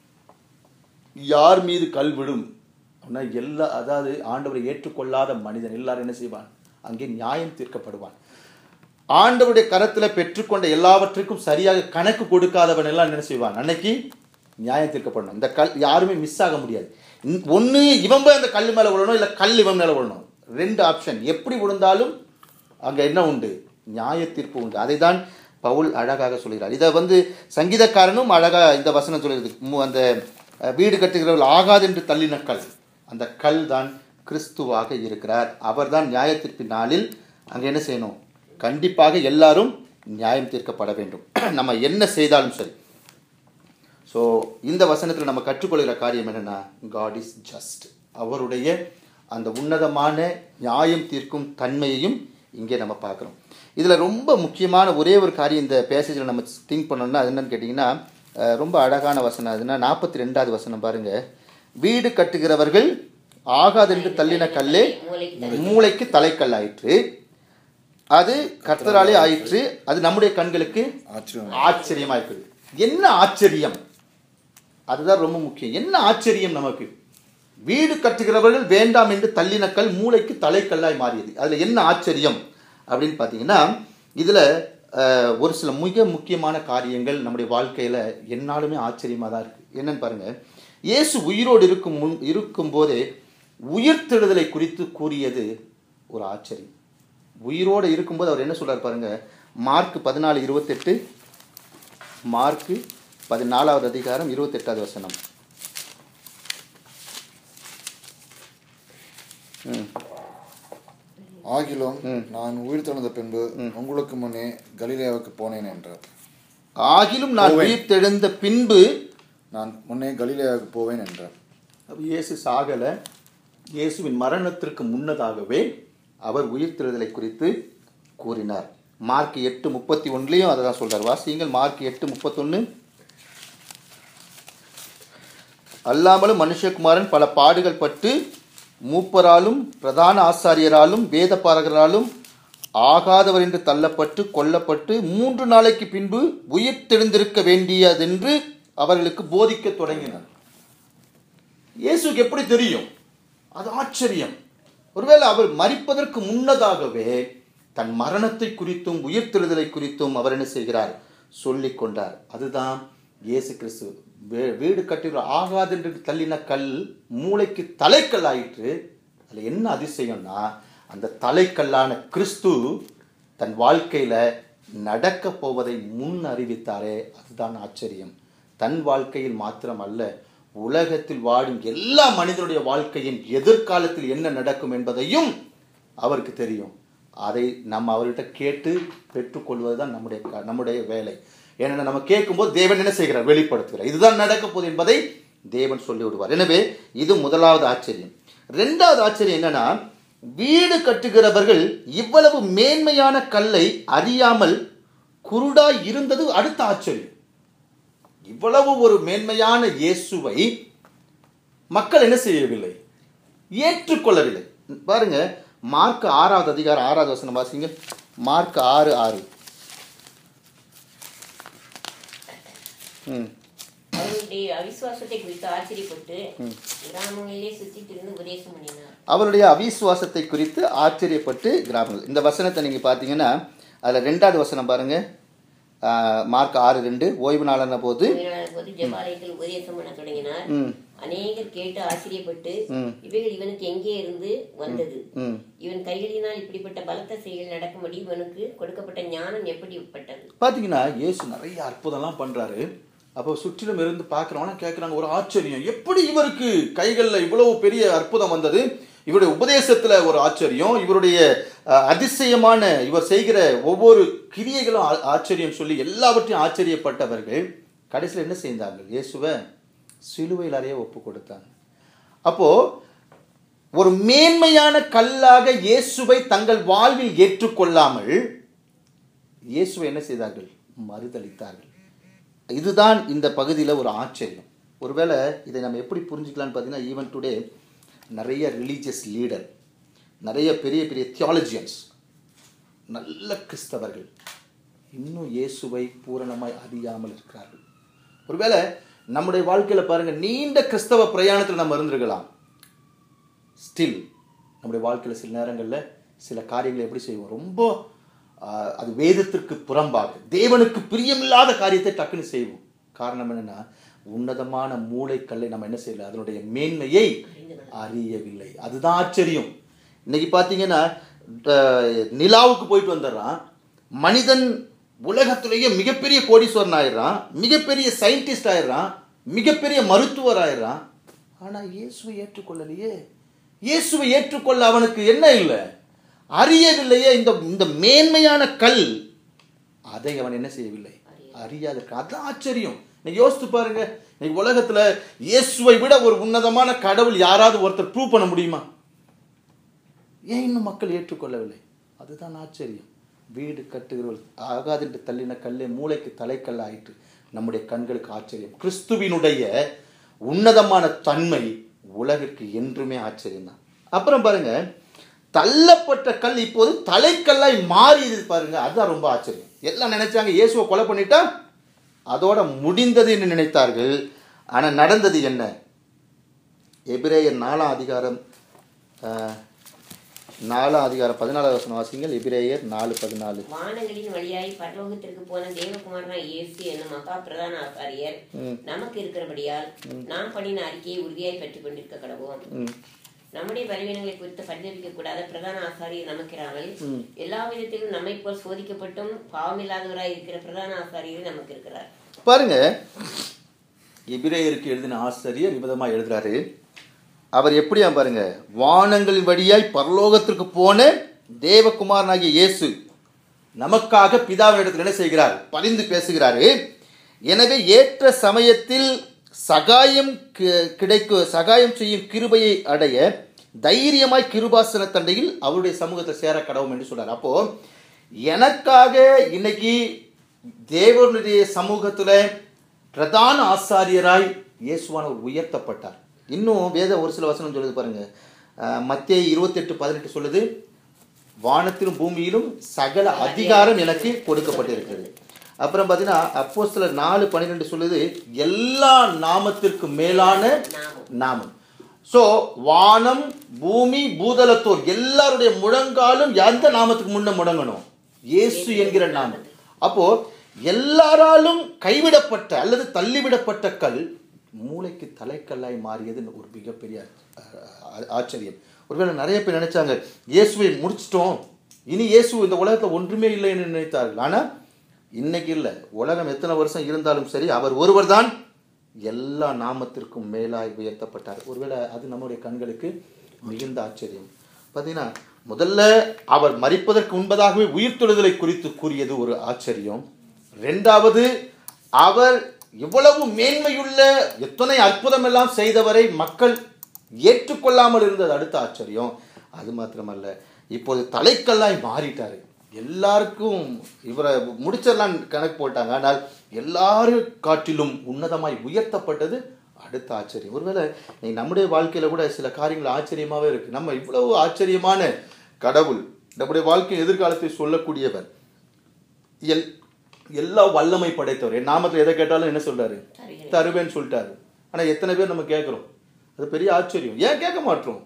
யார் மீது கல் விடும் அப்படின்னா எல்லா அதாவது ஆண்டவரை ஏற்றுக்கொள்ளாத மனிதன் எல்லாரும் என்ன செய்வான் அங்கே நியாயம் தீர்க்கப்படுவான் ஆண்டவருடைய கரத்தில் பெற்றுக்கொண்ட எல்லாவற்றுக்கும் சரியாக கணக்கு கொடுக்காதவன் எல்லாம் என்ன செய்வான் அன்னைக்கு நியாயம் தீர்க்கப்படணும் இந்த கல் யாருமே மிஸ் ஆக முடியாது ஒன்று இவன் போய் அந்த கல் மேலே விழணும் இல்லை கல் இவன் மேலே விழணும் ரெண்டு ஆப்ஷன் எப்படி விழுந்தாலும் அங்கே என்ன உண்டு நியாய தீர்ப்பு உண்டு அதை தான் பவுல் அழகாக சொல்கிறார் இதை வந்து சங்கீதக்காரனும் அழகாக இந்த வசனம் சொல்கிறது மு- அந்த அஹ், வீடு கட்டுகிறவர்கள் ஆகாது என்று தள்ளின கல் அந்த கல் தான் கிறிஸ்துவாக இருக்கிறார் அவர்தான் நியாய தீர்ப்பின் நாளில் அங்கே என்ன செய்யணும் கண்டிப்பாக எல்லாரும் நியாயம் தீர்க்கப்பட வேண்டும் நம்ம என்ன செய்தாலும் சரி ஸோ இந்த வசனத்தில் நம்ம கற்றுக்கொள்கிற காரியம் என்னென்னா காட் இஸ் ஜஸ்ட் அவருடைய அந்த உன்னதமான நியாயம் தீர்க்கும் தன்மையையும் இங்கே நம்ம பார்க்குறோம் இதில் ரொம்ப முக்கியமான ஒரே ஒரு காரியம் இந்த பேசேஜில் நம்ம திங்க் பண்ணோம்னா அது என்னன்னு கேட்டிங்கன்னா அஹ், ரொம்ப அழகான வசனம் அதுனா நாற்பத்தி ரெண்டாவது வசனம் பாருங்கள் வீடு கட்டுகிறவர்கள் ஆகாதென்று தள்ளின கல்லே மூளைக்கு தலைக்கல்லாயிற்று அது கர்த்தராலே ஆயிற்று அது நம்முடைய கண்களுக்கு ஆச்சரியம் ஆச்சரியமா இருக்குது என்ன ஆச்சரியம் அதுதான் ரொம்ப முக்கியம் என்ன ஆச்சரியம் நமக்கு வீடு கட்டுகிறவர்கள் வேண்டாம் என்று தள்ளினக்கல் மூளைக்கு தலைக்கல்லாய் மாறியது அதில் என்ன ஆச்சரியம் அப்படின்னு பார்த்தீங்கன்னா இதில் ஒரு சில மிக முக்கியமான காரியங்கள் நம்முடைய வாழ்க்கையில் என்னாலுமே ஆச்சரியமாக தான் இருக்குது என்னன்னு பாருங்கள் இயேசு உயிரோடு இருக்கும் முன் இருக்கும்போதே உயிர்த்தெழுதலை குறித்து கூறியது ஒரு ஆச்சரியம் உயிரோடு இருக்கும்போது அவர் என்ன சொல்றார் பாருங்க மார்க் பதினாலு இருபத்தெட்டு மார்க்கு பதினாலாவது அதிகாரம் இருபத்தெட்டாவது வசனம் ம் ஆகிலும் நான் உயிர் தெழுந்த பின்பு உங்களுக்கு முன்னே கலிலேயாவுக்கு போனேன் என்றார் ஆகிலும் நான் உயிர் தெழுந்த பின்பு நான் முன்னே கலிலேயாவுக்கு போவேன் என்றார் அப்ப இயேசு சாகலை இயேசுவின் மரணத்திற்கு முன்னதாகவே அவர் உயிர்த்தெழுதலை குறித்து கூறினார் மார்க் எட்டு முப்பத்தி ஒன்றுலையும் அதை தான் சொல்கிறார் வாசியுங்கள் மார்க் எட்டு முப்பத்தொன்று அல்லாமலும் மனுஷகுமாரன் பல பாடுகள் பட்டு மூப்பராலும் பிரதான ஆசாரியராலும் வேதபாரகராலும் ஆகாதவர் என்று தள்ளப்பட்டு கொல்லப்பட்டு மூன்று நாளைக்கு பின்பு உயிர் தெளிந்திருக்க வேண்டியதென்று அவர்களுக்கு போதிக்க தொடங்கினார் இயேசுக்கு எப்படி தெரியும் அது ஆச்சரியம் ஒருவேளை அவர் மரிப்பதற்கு முன்னதாகவே தன் மரணத்தை குறித்தும் உயிர்த்தெழுதலை குறித்தும் அவர் என்ன செய்கிறார் சொல்லிக் கொண்டார் அதுதான் இயேசு கிறிஸ்து வீ- வீடு கட்டுகிற ஆகாதென்று தள்ளின கல் மூளைக்கு தலைக்கல் ஆயிற்று அதில் என்ன அதிசயம்னா அந்த தலைக்கல்லான கிறிஸ்து தன் வாழ்க்கையில நடக்க போவதை முன் அறிவித்தாரே அதுதான் ஆச்சரியம் தன் வாழ்க்கையில் மாத்திரம் அல்ல உலகத்தில் வாழும் எல்லா மனிதனுடைய வாழ்க்கையின் எதிர்காலத்தில் என்ன நடக்கும் என்பதையும் அவருக்கு தெரியும் அதை நம்ம அவர்கிட்ட கேட்டு பெற்றுக்கொள்வது தான் நம்முடைய க- நம்முடைய வேலை ஏன்னா நம்ம கேட்கும்போது தேவன் என்ன செய்கிறார் வெளிப்படுத்துகிறார் இதுதான் நடக்க போகுது என்பதை தேவன் சொல்லி விடுவார் எனவே இது முதலாவது ஆச்சரியம் ரெண்டாவது ஆச்சரியம் என்னன்னா வீடு கட்டுகிறவர்கள் இவ்வளவு மேன்மையான கல்லை அறியாமல் குருடாய் இருந்தது அடுத்த ஆச்சரியம் இவ்வளவு ஒரு மேன்மையான இயேசுவை மக்கள் என்ன செய்யவில்லை ஏற்றுக்கொள்ளவில்லை பாருங்க மார்க் ஆறாவது அதிகாரம் ஆறாவது வசனம் வாசிங்க மார்க் ஆறு ஆறு ம் அவருடைய அவிசுவாசத்தை குறித்து ஆச்சரியப்பட்டு கிராமங்களிலே சுற்றி திரிந்து உபதேசம் பண்ணினார் அவருடைய அவிசுவாசத்தை குறித்து ஆச்சரியப்பட்டு கிராமங்கள் இந்த வசனத்தை நீங்கள் பார்த்தீங்கன்னா அதில் ரெண்டாவது வசனம் பாருங்க ஆ, மார்க் ஆறு ரெண்டு ஓய்வு நாளான போது உயிரான போது ஜெபாலயத்தில் உபதேசம் பண்ண தொடங்கினார் ம் அநேகர் கேட்டு ஆச்சரியப்பட்டு ம். இவைகள் இவனுக்கு எங்கே இருந்து வந்தது ம் இவன் கைகளினால் இப்படிப்பட்ட பலத்த செயல் நடக்கும்படி இவனுக்கு கொடுக்கப்பட்ட ஞானம் எப்படிப்பட்டது பார்த்தீங்கன்னா இயேசு நிறைய அற்புதம்லாம் பண்ணுறாரு அப்போ சுற்றிலும் இருந்து பார்க்குறவங்க கேட்குறாங்க ஒரு ஆச்சரியம் எப்படி இவருக்கு கைகளில் இவ்வளவு பெரிய அற்புதம் வந்தது இவருடைய உபதேசத்தில் ஒரு ஆச்சரியம் இவருடைய அஹ், அதிசயமான இவர் செய்கிற ஒவ்வொரு கிரியைகளும் ஆ- ஆச்சரியம் சொல்லி எல்லாவற்றையும் ஆச்சரியப்பட்டவர்கள் கடைசியில் என்ன செய்தார்கள் இயேசுவை சிலுவையில் அறைய ஒப்பு கொடுத்தாங்க அப்போ ஒரு மேன்மையான கல்லாக இயேசுவை தங்கள் வாழ்வில் ஏற்றுக்கொள்ளாமல் இயேசுவை என்ன செய்தார்கள் மறுதளித்தார்கள் இதுதான் இந்த பகுதியில் ஒரு ஆச்சரியம் ஒருவேளை இதை நம்ம எப்படி புரிஞ்சுக்கலாம்னு பார்த்தீங்கன்னா ஈவன் டுடே நிறைய ரிலீஜியஸ் லீடர் நிறைய பெரிய பெரிய தியாலஜியன்ஸ் நல்ல கிறிஸ்தவர்கள் இன்னும் இயேசுவை பூரணமாய் அறியாமல் இருக்கிறார்கள் ஒருவேளை நம்முடைய வாழ்க்கையில் பாருங்க நீண்ட கிறிஸ்தவ பிரயாணத்தில் நம்ம இருந்திருக்கலாம் ஸ்டில் நம்முடைய வாழ்க்கையில் சில நேரங்களில் சில காரியங்களை எப்படி செய்வோம் ரொம்ப ஆஹ், அது வேதத்திற்கு புறம்பாக தேவனுக்கு பிரியமில்லாத காரியத்தை டக்குன்னு செய்வோம் காரணம் என்னன்னா உன்னதமான மூளைக்கல்லை நம்ம என்ன செய்யல அதனுடைய மேன்மையை அறியவில்லை அதுதான் ஆச்சரியம் இன்னைக்கு பார்த்தீங்கன்னா அஹ், நிலாவுக்கு போயிட்டு வந்துடுறான் மனிதன் உலகத்திலேயே மிகப்பெரிய கோடீஸ்வரன் ஆயிடுறான் மிகப்பெரிய சயின்டிஸ்ட் ஆயிடுறான் மிகப்பெரிய மருத்துவர் ஆயிடுறான் ஆனால் இயேசுவை ஏற்றுக்கொள்ளலையே இயேசுவை ஏற்றுக்கொள்ள அவனுக்கு என்ன இல்லை அறியவில்லையே இந்த இந்த மேன்மையான கல் அதை அவன் என்ன செய்யவில்லை அறியாத இருக்கான். அதான் ஆச்சரியம் நீ யோசித்து பாருங்க இன்னைக்கு உலகத்துல இயேசுவை விட ஒரு உன்னதமான கடவுள் யாராவது ஒருத்தர் ப்ரூவ் பண்ண முடியுமா ஏன் இன்னும் மக்கள் ஏற்றுக்கொள்ளவில்லை அதுதான் ஆச்சரியம் வீடு கட்டுகிறவர்கள் ஆகாதென்று தள்ளின கல்லே மூளைக்கு தலைக்கல் ஆயிற்று நம்முடைய கண்களுக்கு ஆச்சரியம் கிறிஸ்துவினுடைய உன்னதமான தன்மை உலகிற்கு என்றுமே ஆச்சரியம் தான் அப்புறம் பாருங்க தள்ளப்பட்ட கல் இப்போது தலைக்கல்லாய் மாறியது பாருங்க அதுதான் ரொம்ப ஆச்சரியம் எல்லாம் நினைச்சாங்க இயேசுவை கொலை பண்ணிட்டா அதோட முடிந்தது என்று நினைத்தார்கள் ஆனால் நடந்தது என்ன எபிரேயர் நாலாம் அதிகாரம் ஆஹ், நாலாம் அதிகாரம் பதினாலாவது வசனம் வாசிங்கள் எபிரேயர் நாலு பதினாலு வானங்களின் வழியாய் பரலோகத்திற்கு போன தேவகுமாரனாய் இயேசு என்னும் மகா பிரதான ஆசாரியர் நமக்கு இருக்கிறபடியால் நாம் பண்ணின அறிக்கையை உறுதியாய் பற்றி கொண்டிருக்க கடவோம் ம் நம்முடைய பலவீனங்களை குறித்து பரிதவிக்க கூடாத பிரதான ஆசாரியர் நமக்கிறாமல் எல்லா விதத்திலும் நம்மை போல் சோதிக்கப்பட்டும் பாவமில்லாதவராய் இருக்கிற பிரதான ஆசாரியர் நமக்கு இருக்கிறார் பாருங்க எபிரேயருக்கு எழுதின ஆசிரியர் விதமாக எழுதுறாரு அவர் எப்படியா பாருங்க வானங்களின் வழியாய் பரலோகத்திற்கு போன தேவகுமாரனாகிய இயேசு நமக்காக பிதாவினிடத்தில் என்ன செய்கிறார் பரிந்து பேசுகிறாரு எனவே ஏற்ற சமயத்தில் சகாயம் கி- கிடைக்க சகாயம் செய்யும் கிருபையை அடைய தைரியமாய் கிருபாசன தண்டையில் அவருடைய சமூகத்தை சேர கடவும் என்று சொல்றார் அப்போ எனக்காக இன்னைக்கு தேவனுடைய சமூகத்துல பிரதான ஆசாரியராய் இயேசுவானவர் உயர்த்தப்பட்டார் இன்னும் வேத ஒரு சில வசனம் சொல்லுது பாருங்க அஹ், மத்தேயு இருபத்தெட்டு பதினெட்டு சொல்லுது வானத்திலும் பூமியிலும் சகல அதிகாரம் எனக்கு கொடுக்கப்பட்டிருக்கிறது அப்புறம் பார்த்தீங்கன்னா அப்போ சில நாலு பன்னிரெண்டு சொல்லுது எல்லா நாமத்திற்கும் மேலான நாமம் ஸோ வானம் பூமி பூதலத்தோர் எல்லாருடைய முழங்காலும் எந்த நாமத்துக்கு முன்ன முடங்கணும் இயேசு என்கிற நாமம் அப்போ எல்லாராலும் கைவிடப்பட்ட அல்லது தள்ளிவிடப்பட்ட கல் மூளைக்கு தலைக்கல்லாய் மாறியது ஒரு மிகப்பெரிய ஆ- ஆச்சரியம் ஒருவேளை நிறைய பேர் நினைச்சாங்க இயேசுவை முடிச்சிட்டோம் இனி இயேசு இந்த உலகத்தில் ஒன்றுமே இல்லைன்னு நினைத்தார்கள் ஆனால் இன்னைக்கு இல்லை உலகம் எத்தனை வருஷம் இருந்தாலும் சரி அவர் ஒருவர் தான் எல்லா நாமத்திற்கும் மேலாய் உயர்த்தப்பட்டார் ஒருவேளை அது நம்முடைய கண்களுக்கு மிகுந்த ஆச்சரியம் பார்த்தீங்கன்னா முதல்ல அவர் மரிப்பதற்கு முன்பதாகவே உயிர்த்தெழுதலை குறித்து கூறியது ஒரு ஆச்சரியம் ரெண்டாவது அவர் இவ்வளவு மேன்மையுள்ள எத்தனை அற்புதம் எல்லாம் செய்தவரை மக்கள் ஏற்றுக்கொள்ளாமல் இருந்தது அடுத்த ஆச்சரியம் அது மாத்திரமல்ல இப்போது தலைக்கல்லாய் மாறிட்டாரு எல்லாருக்கும் இவரை முடிச்சிடலாம் கணக்கு போட்டாங்க ஆனால் எல்லாரும் காட்டிலும் உன்னதமாய் உயர்த்தப்பட்டது அடுத்த ஆச்சரியம் ஒருவேளை நீ நம்முடைய வாழ்க்கையில கூட சில காரியங்கள் ஆச்சரியமாவே இருக்கு நம்ம இவ்வளவு ஆச்சரியமான கடவுள் நம்முடைய வாழ்க்கை எதிர்காலத்தை சொல்லக்கூடியவர் எல் எல்லா வல்லமை படைத்தவர் என் நாமத்தில் எதை கேட்டாலும் என்ன சொல்றாரு தருகிறேன். தருவேன்னு சொல்லிட்டாரு ஆனா எத்தனை பேர் நம்ம கேட்குறோம் அது பெரிய ஆச்சரியம் ஏன் கேட்க மாட்டோம்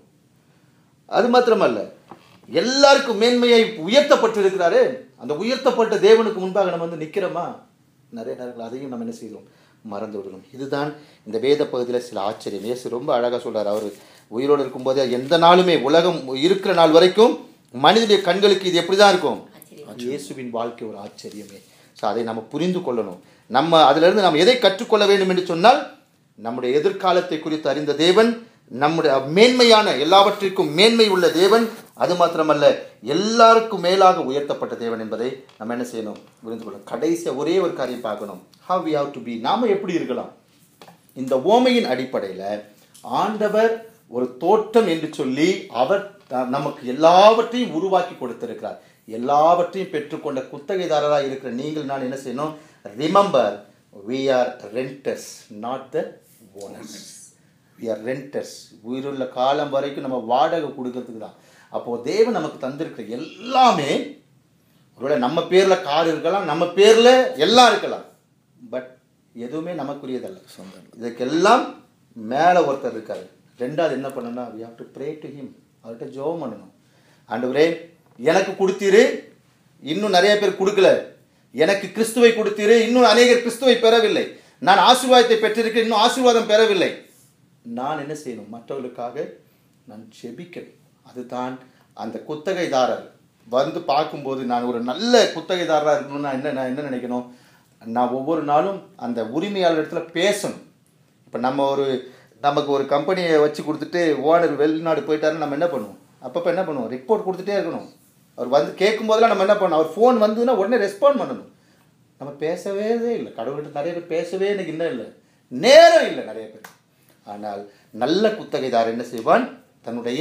அது மாத்திரமல்ல எல்லாருக்கும் மேன்மையை உயர்த்தப்பட்டிருக்கிறாரு அந்த உயர்த்தப்பட்ட தேவனுக்கு முன்பாக நம்ம வந்து நிக்கிறோமா நிறைய நேரங்கள் அதையும் நம்ம என்ன செய்தோம் மறந்து விடணும் இதுதான் இந்த வேத பகுதியில் சில ஆச்சரியம் இயேசு ரொம்ப அழகா சொல்றாரு அவர் உயிரோடு இருக்கும்போதே எந்த நாளுமே உலகம் இருக்கிற நாள் வரைக்கும் மனிதனுடைய கண்களுக்கு இது எப்படிதான் இருக்கும் இயேசுவின் வாழ்க்கை ஒரு ஆச்சரியமே ஸோ அதை நம்ம புரிந்து கொள்ளணும் நம்ம அதிலிருந்து நாம் எதை கற்றுக்கொள்ள வேண்டும் என்று சொன்னால் நம்முடைய எதிர்காலத்தை குறித்து அறிந்த தேவன் நம்முடைய மேன்மையான எல்லாவற்றிற்கும் மேன்மை உள்ள தேவன் அது மாத்திரமல்ல எல்லாருக்கும் மேலாக உயர்த்தப்பட்ட தேவன் என்பதை நம்ம என்ன செய்யணும் புரிந்து கொள்ளணும் கடைசியாக ஒரே ஒரு காரியம் பார்க்கணும் how we have to be நாம எப்படி இருக்கலாம் இந்த ஓமையின் அடிப்படையில் ஆண்டவர் ஒரு தோட்டம் என்று சொல்லி அவர் த- நமக்கு எல்லாவற்றையும் உருவாக்கி கொடுத்திருக்கிறார் எல்லாவற்றையும் பெற்றுக்கொண்ட குத்தகைதாரராக இருக்கிற நீங்கள் நான் என்ன செய்யணும் remember we are renters not the owners we are renters உயிருள்ள காலம் வரைக்கும் நம்ம வாடகை கொடுக்கறதுக்கு தான் அப்போது தேவன் நமக்கு தந்திருக்கிற எல்லாமே ஒருவேளை நம்ம பேர்ல கார் இருக்கலாம் நம்ம பேர்ல எல்லாம் இருக்கலாம் பட் எதுவுமே நமக்குரியதல்ல இதுக்கெல்லாம் மேல ஒருத்தர் இருக்காரு ரெண்டாவது என்ன பண்ணணும்னா we have to pray to him அவர்கிட்ட ஜெபம் பண்ணணும் ஆண்டவரே எனக்கு கொடுத்தீரு இன்னும் நிறைய பேர் கொடுக்கல எனக்கு கிறிஸ்துவை கொடுத்தீரு இன்னும் அநேகர் கிறிஸ்துவை பெறவில்லை நான் ஆசீர்வாதத்தை பெற்றிருக்கேன் இன்னும் ஆசீர்வாதம் பெறவில்லை நான் என்ன செய்யணும் மற்றவர்களுக்காக நான் செபிக்கணும் அதுதான் அந்த குத்தகைதாரர் வந்து பார்க்கும்போது நான் ஒரு நல்ல குத்தகைதாரராக இருக்கணும்னா என்ன நான் என்ன நினைக்கணும் நான் ஒவ்வொரு நாளும் அந்த உரிமையாளர் இடத்துல பேசணும் இப்போ நம்ம ஒரு நமக்கு ஒரு கம்பெனியை வச்சு கொடுத்துட்டு ஓனர் வெளிநாடு போயிட்டாருன்னு நம்ம என்ன பண்ணுவோம் அப்பப்போ என்ன பண்ணுவோம் ரிப்போர்ட் கொடுத்துட்டே இருக்கணும் அவர் வந்து கேட்கும் போதெல்லாம் நம்ம என்ன பண்ணணும் அவர் ஃபோன் வந்ததுன்னா உடனே ரெஸ்பாண்ட் பண்ணணும் நம்ம பேசவே இல்லை கடவுள்கிட்ட நிறைய பேர் பேசவே எனக்கு இன்னும் இல்லை நேரம் இல்லை நிறைய பேர் ஆனால் நல்ல குத்தகைதாரர் என்ன செய்வான் தன்னுடைய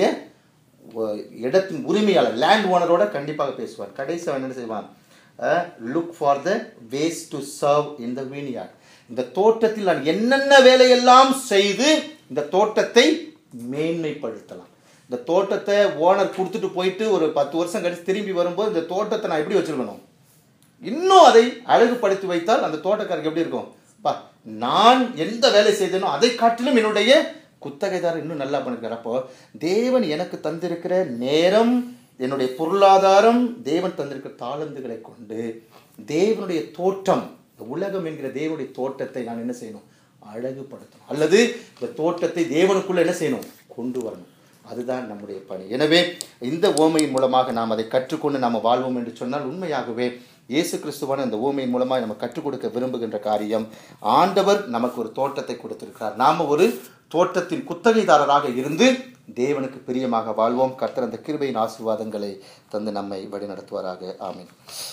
ஒ- இடத்தின் உரிமையாளர் லேண்ட் ஓனரோட கண்டிப்பாக பேசுவான் கடைசி அவன் என்ன செய்வான் look for the ways to serve in the vineyard இந்த தோட்டத்தில் நான் என்னென்ன வேலையெல்லாம் செய்து இந்த தோட்டத்தை மேன்மைப்படுத்தலாம் இந்த தோட்டத்தை ஓனர் கொடுத்துட்டு போயிட்டு ஒரு பத்து வருஷம் கழிச்சு திரும்பி வரும்போது இந்த தோட்டத்தை நான் எப்படி வச்சிருக்கணும் இன்னும் அதை அழகுபடுத்தி வைத்தால் அந்த தோட்டக்காரருக்கு எப்படி இருக்கும் பா நான் எந்த வேலை செய்தேனோ அதை காட்டிலும் என்னுடைய குத்தகைதாரர் இன்னும் நல்லா பண்ணிருக்காரு அப்போ தேவன் எனக்கு தந்திருக்கிற நேரம் என்னுடைய பொருளாதாரம் தேவன் தந்திருக்கிற தாளந்துகளை கொண்டு தேவனுடைய தோட்டம் இந்த உலகம் என்கிற தேவனுடைய தோட்டத்தை நான் என்ன செய்யணும் அழகுபடுத்தணும் அல்லது இந்த தோட்டத்தை தேவனுக்குள்ள என்ன செய்யணும் கொண்டு வரணும் அதுதான் நம்முடைய பணி எனவே இந்த ஓமையின் மூலமாக நாம் அதை கற்றுக்கொண்டு நாம் வாழ்வோம் என்று சொன்னால் உண்மையாகவே இயேசு கிறிஸ்துவான இந்த ஓமையின் மூலமாக நம்ம கற்றுக் கொடுக்க விரும்புகின்ற காரியம் ஆண்டவர் நமக்கு ஒரு தோட்டத்தை கொடுத்திருக்கிறார் நாம ஒரு தோட்டத்தின் குத்தகைதாரராக இருந்து தேவனுக்கு பிரியமாக வாழ்வோம் கர்த்தர் அந்த கிருபையின் ஆசீர்வாதங்களை தந்து நம்மை வழிநடத்துவாராக ஆமென்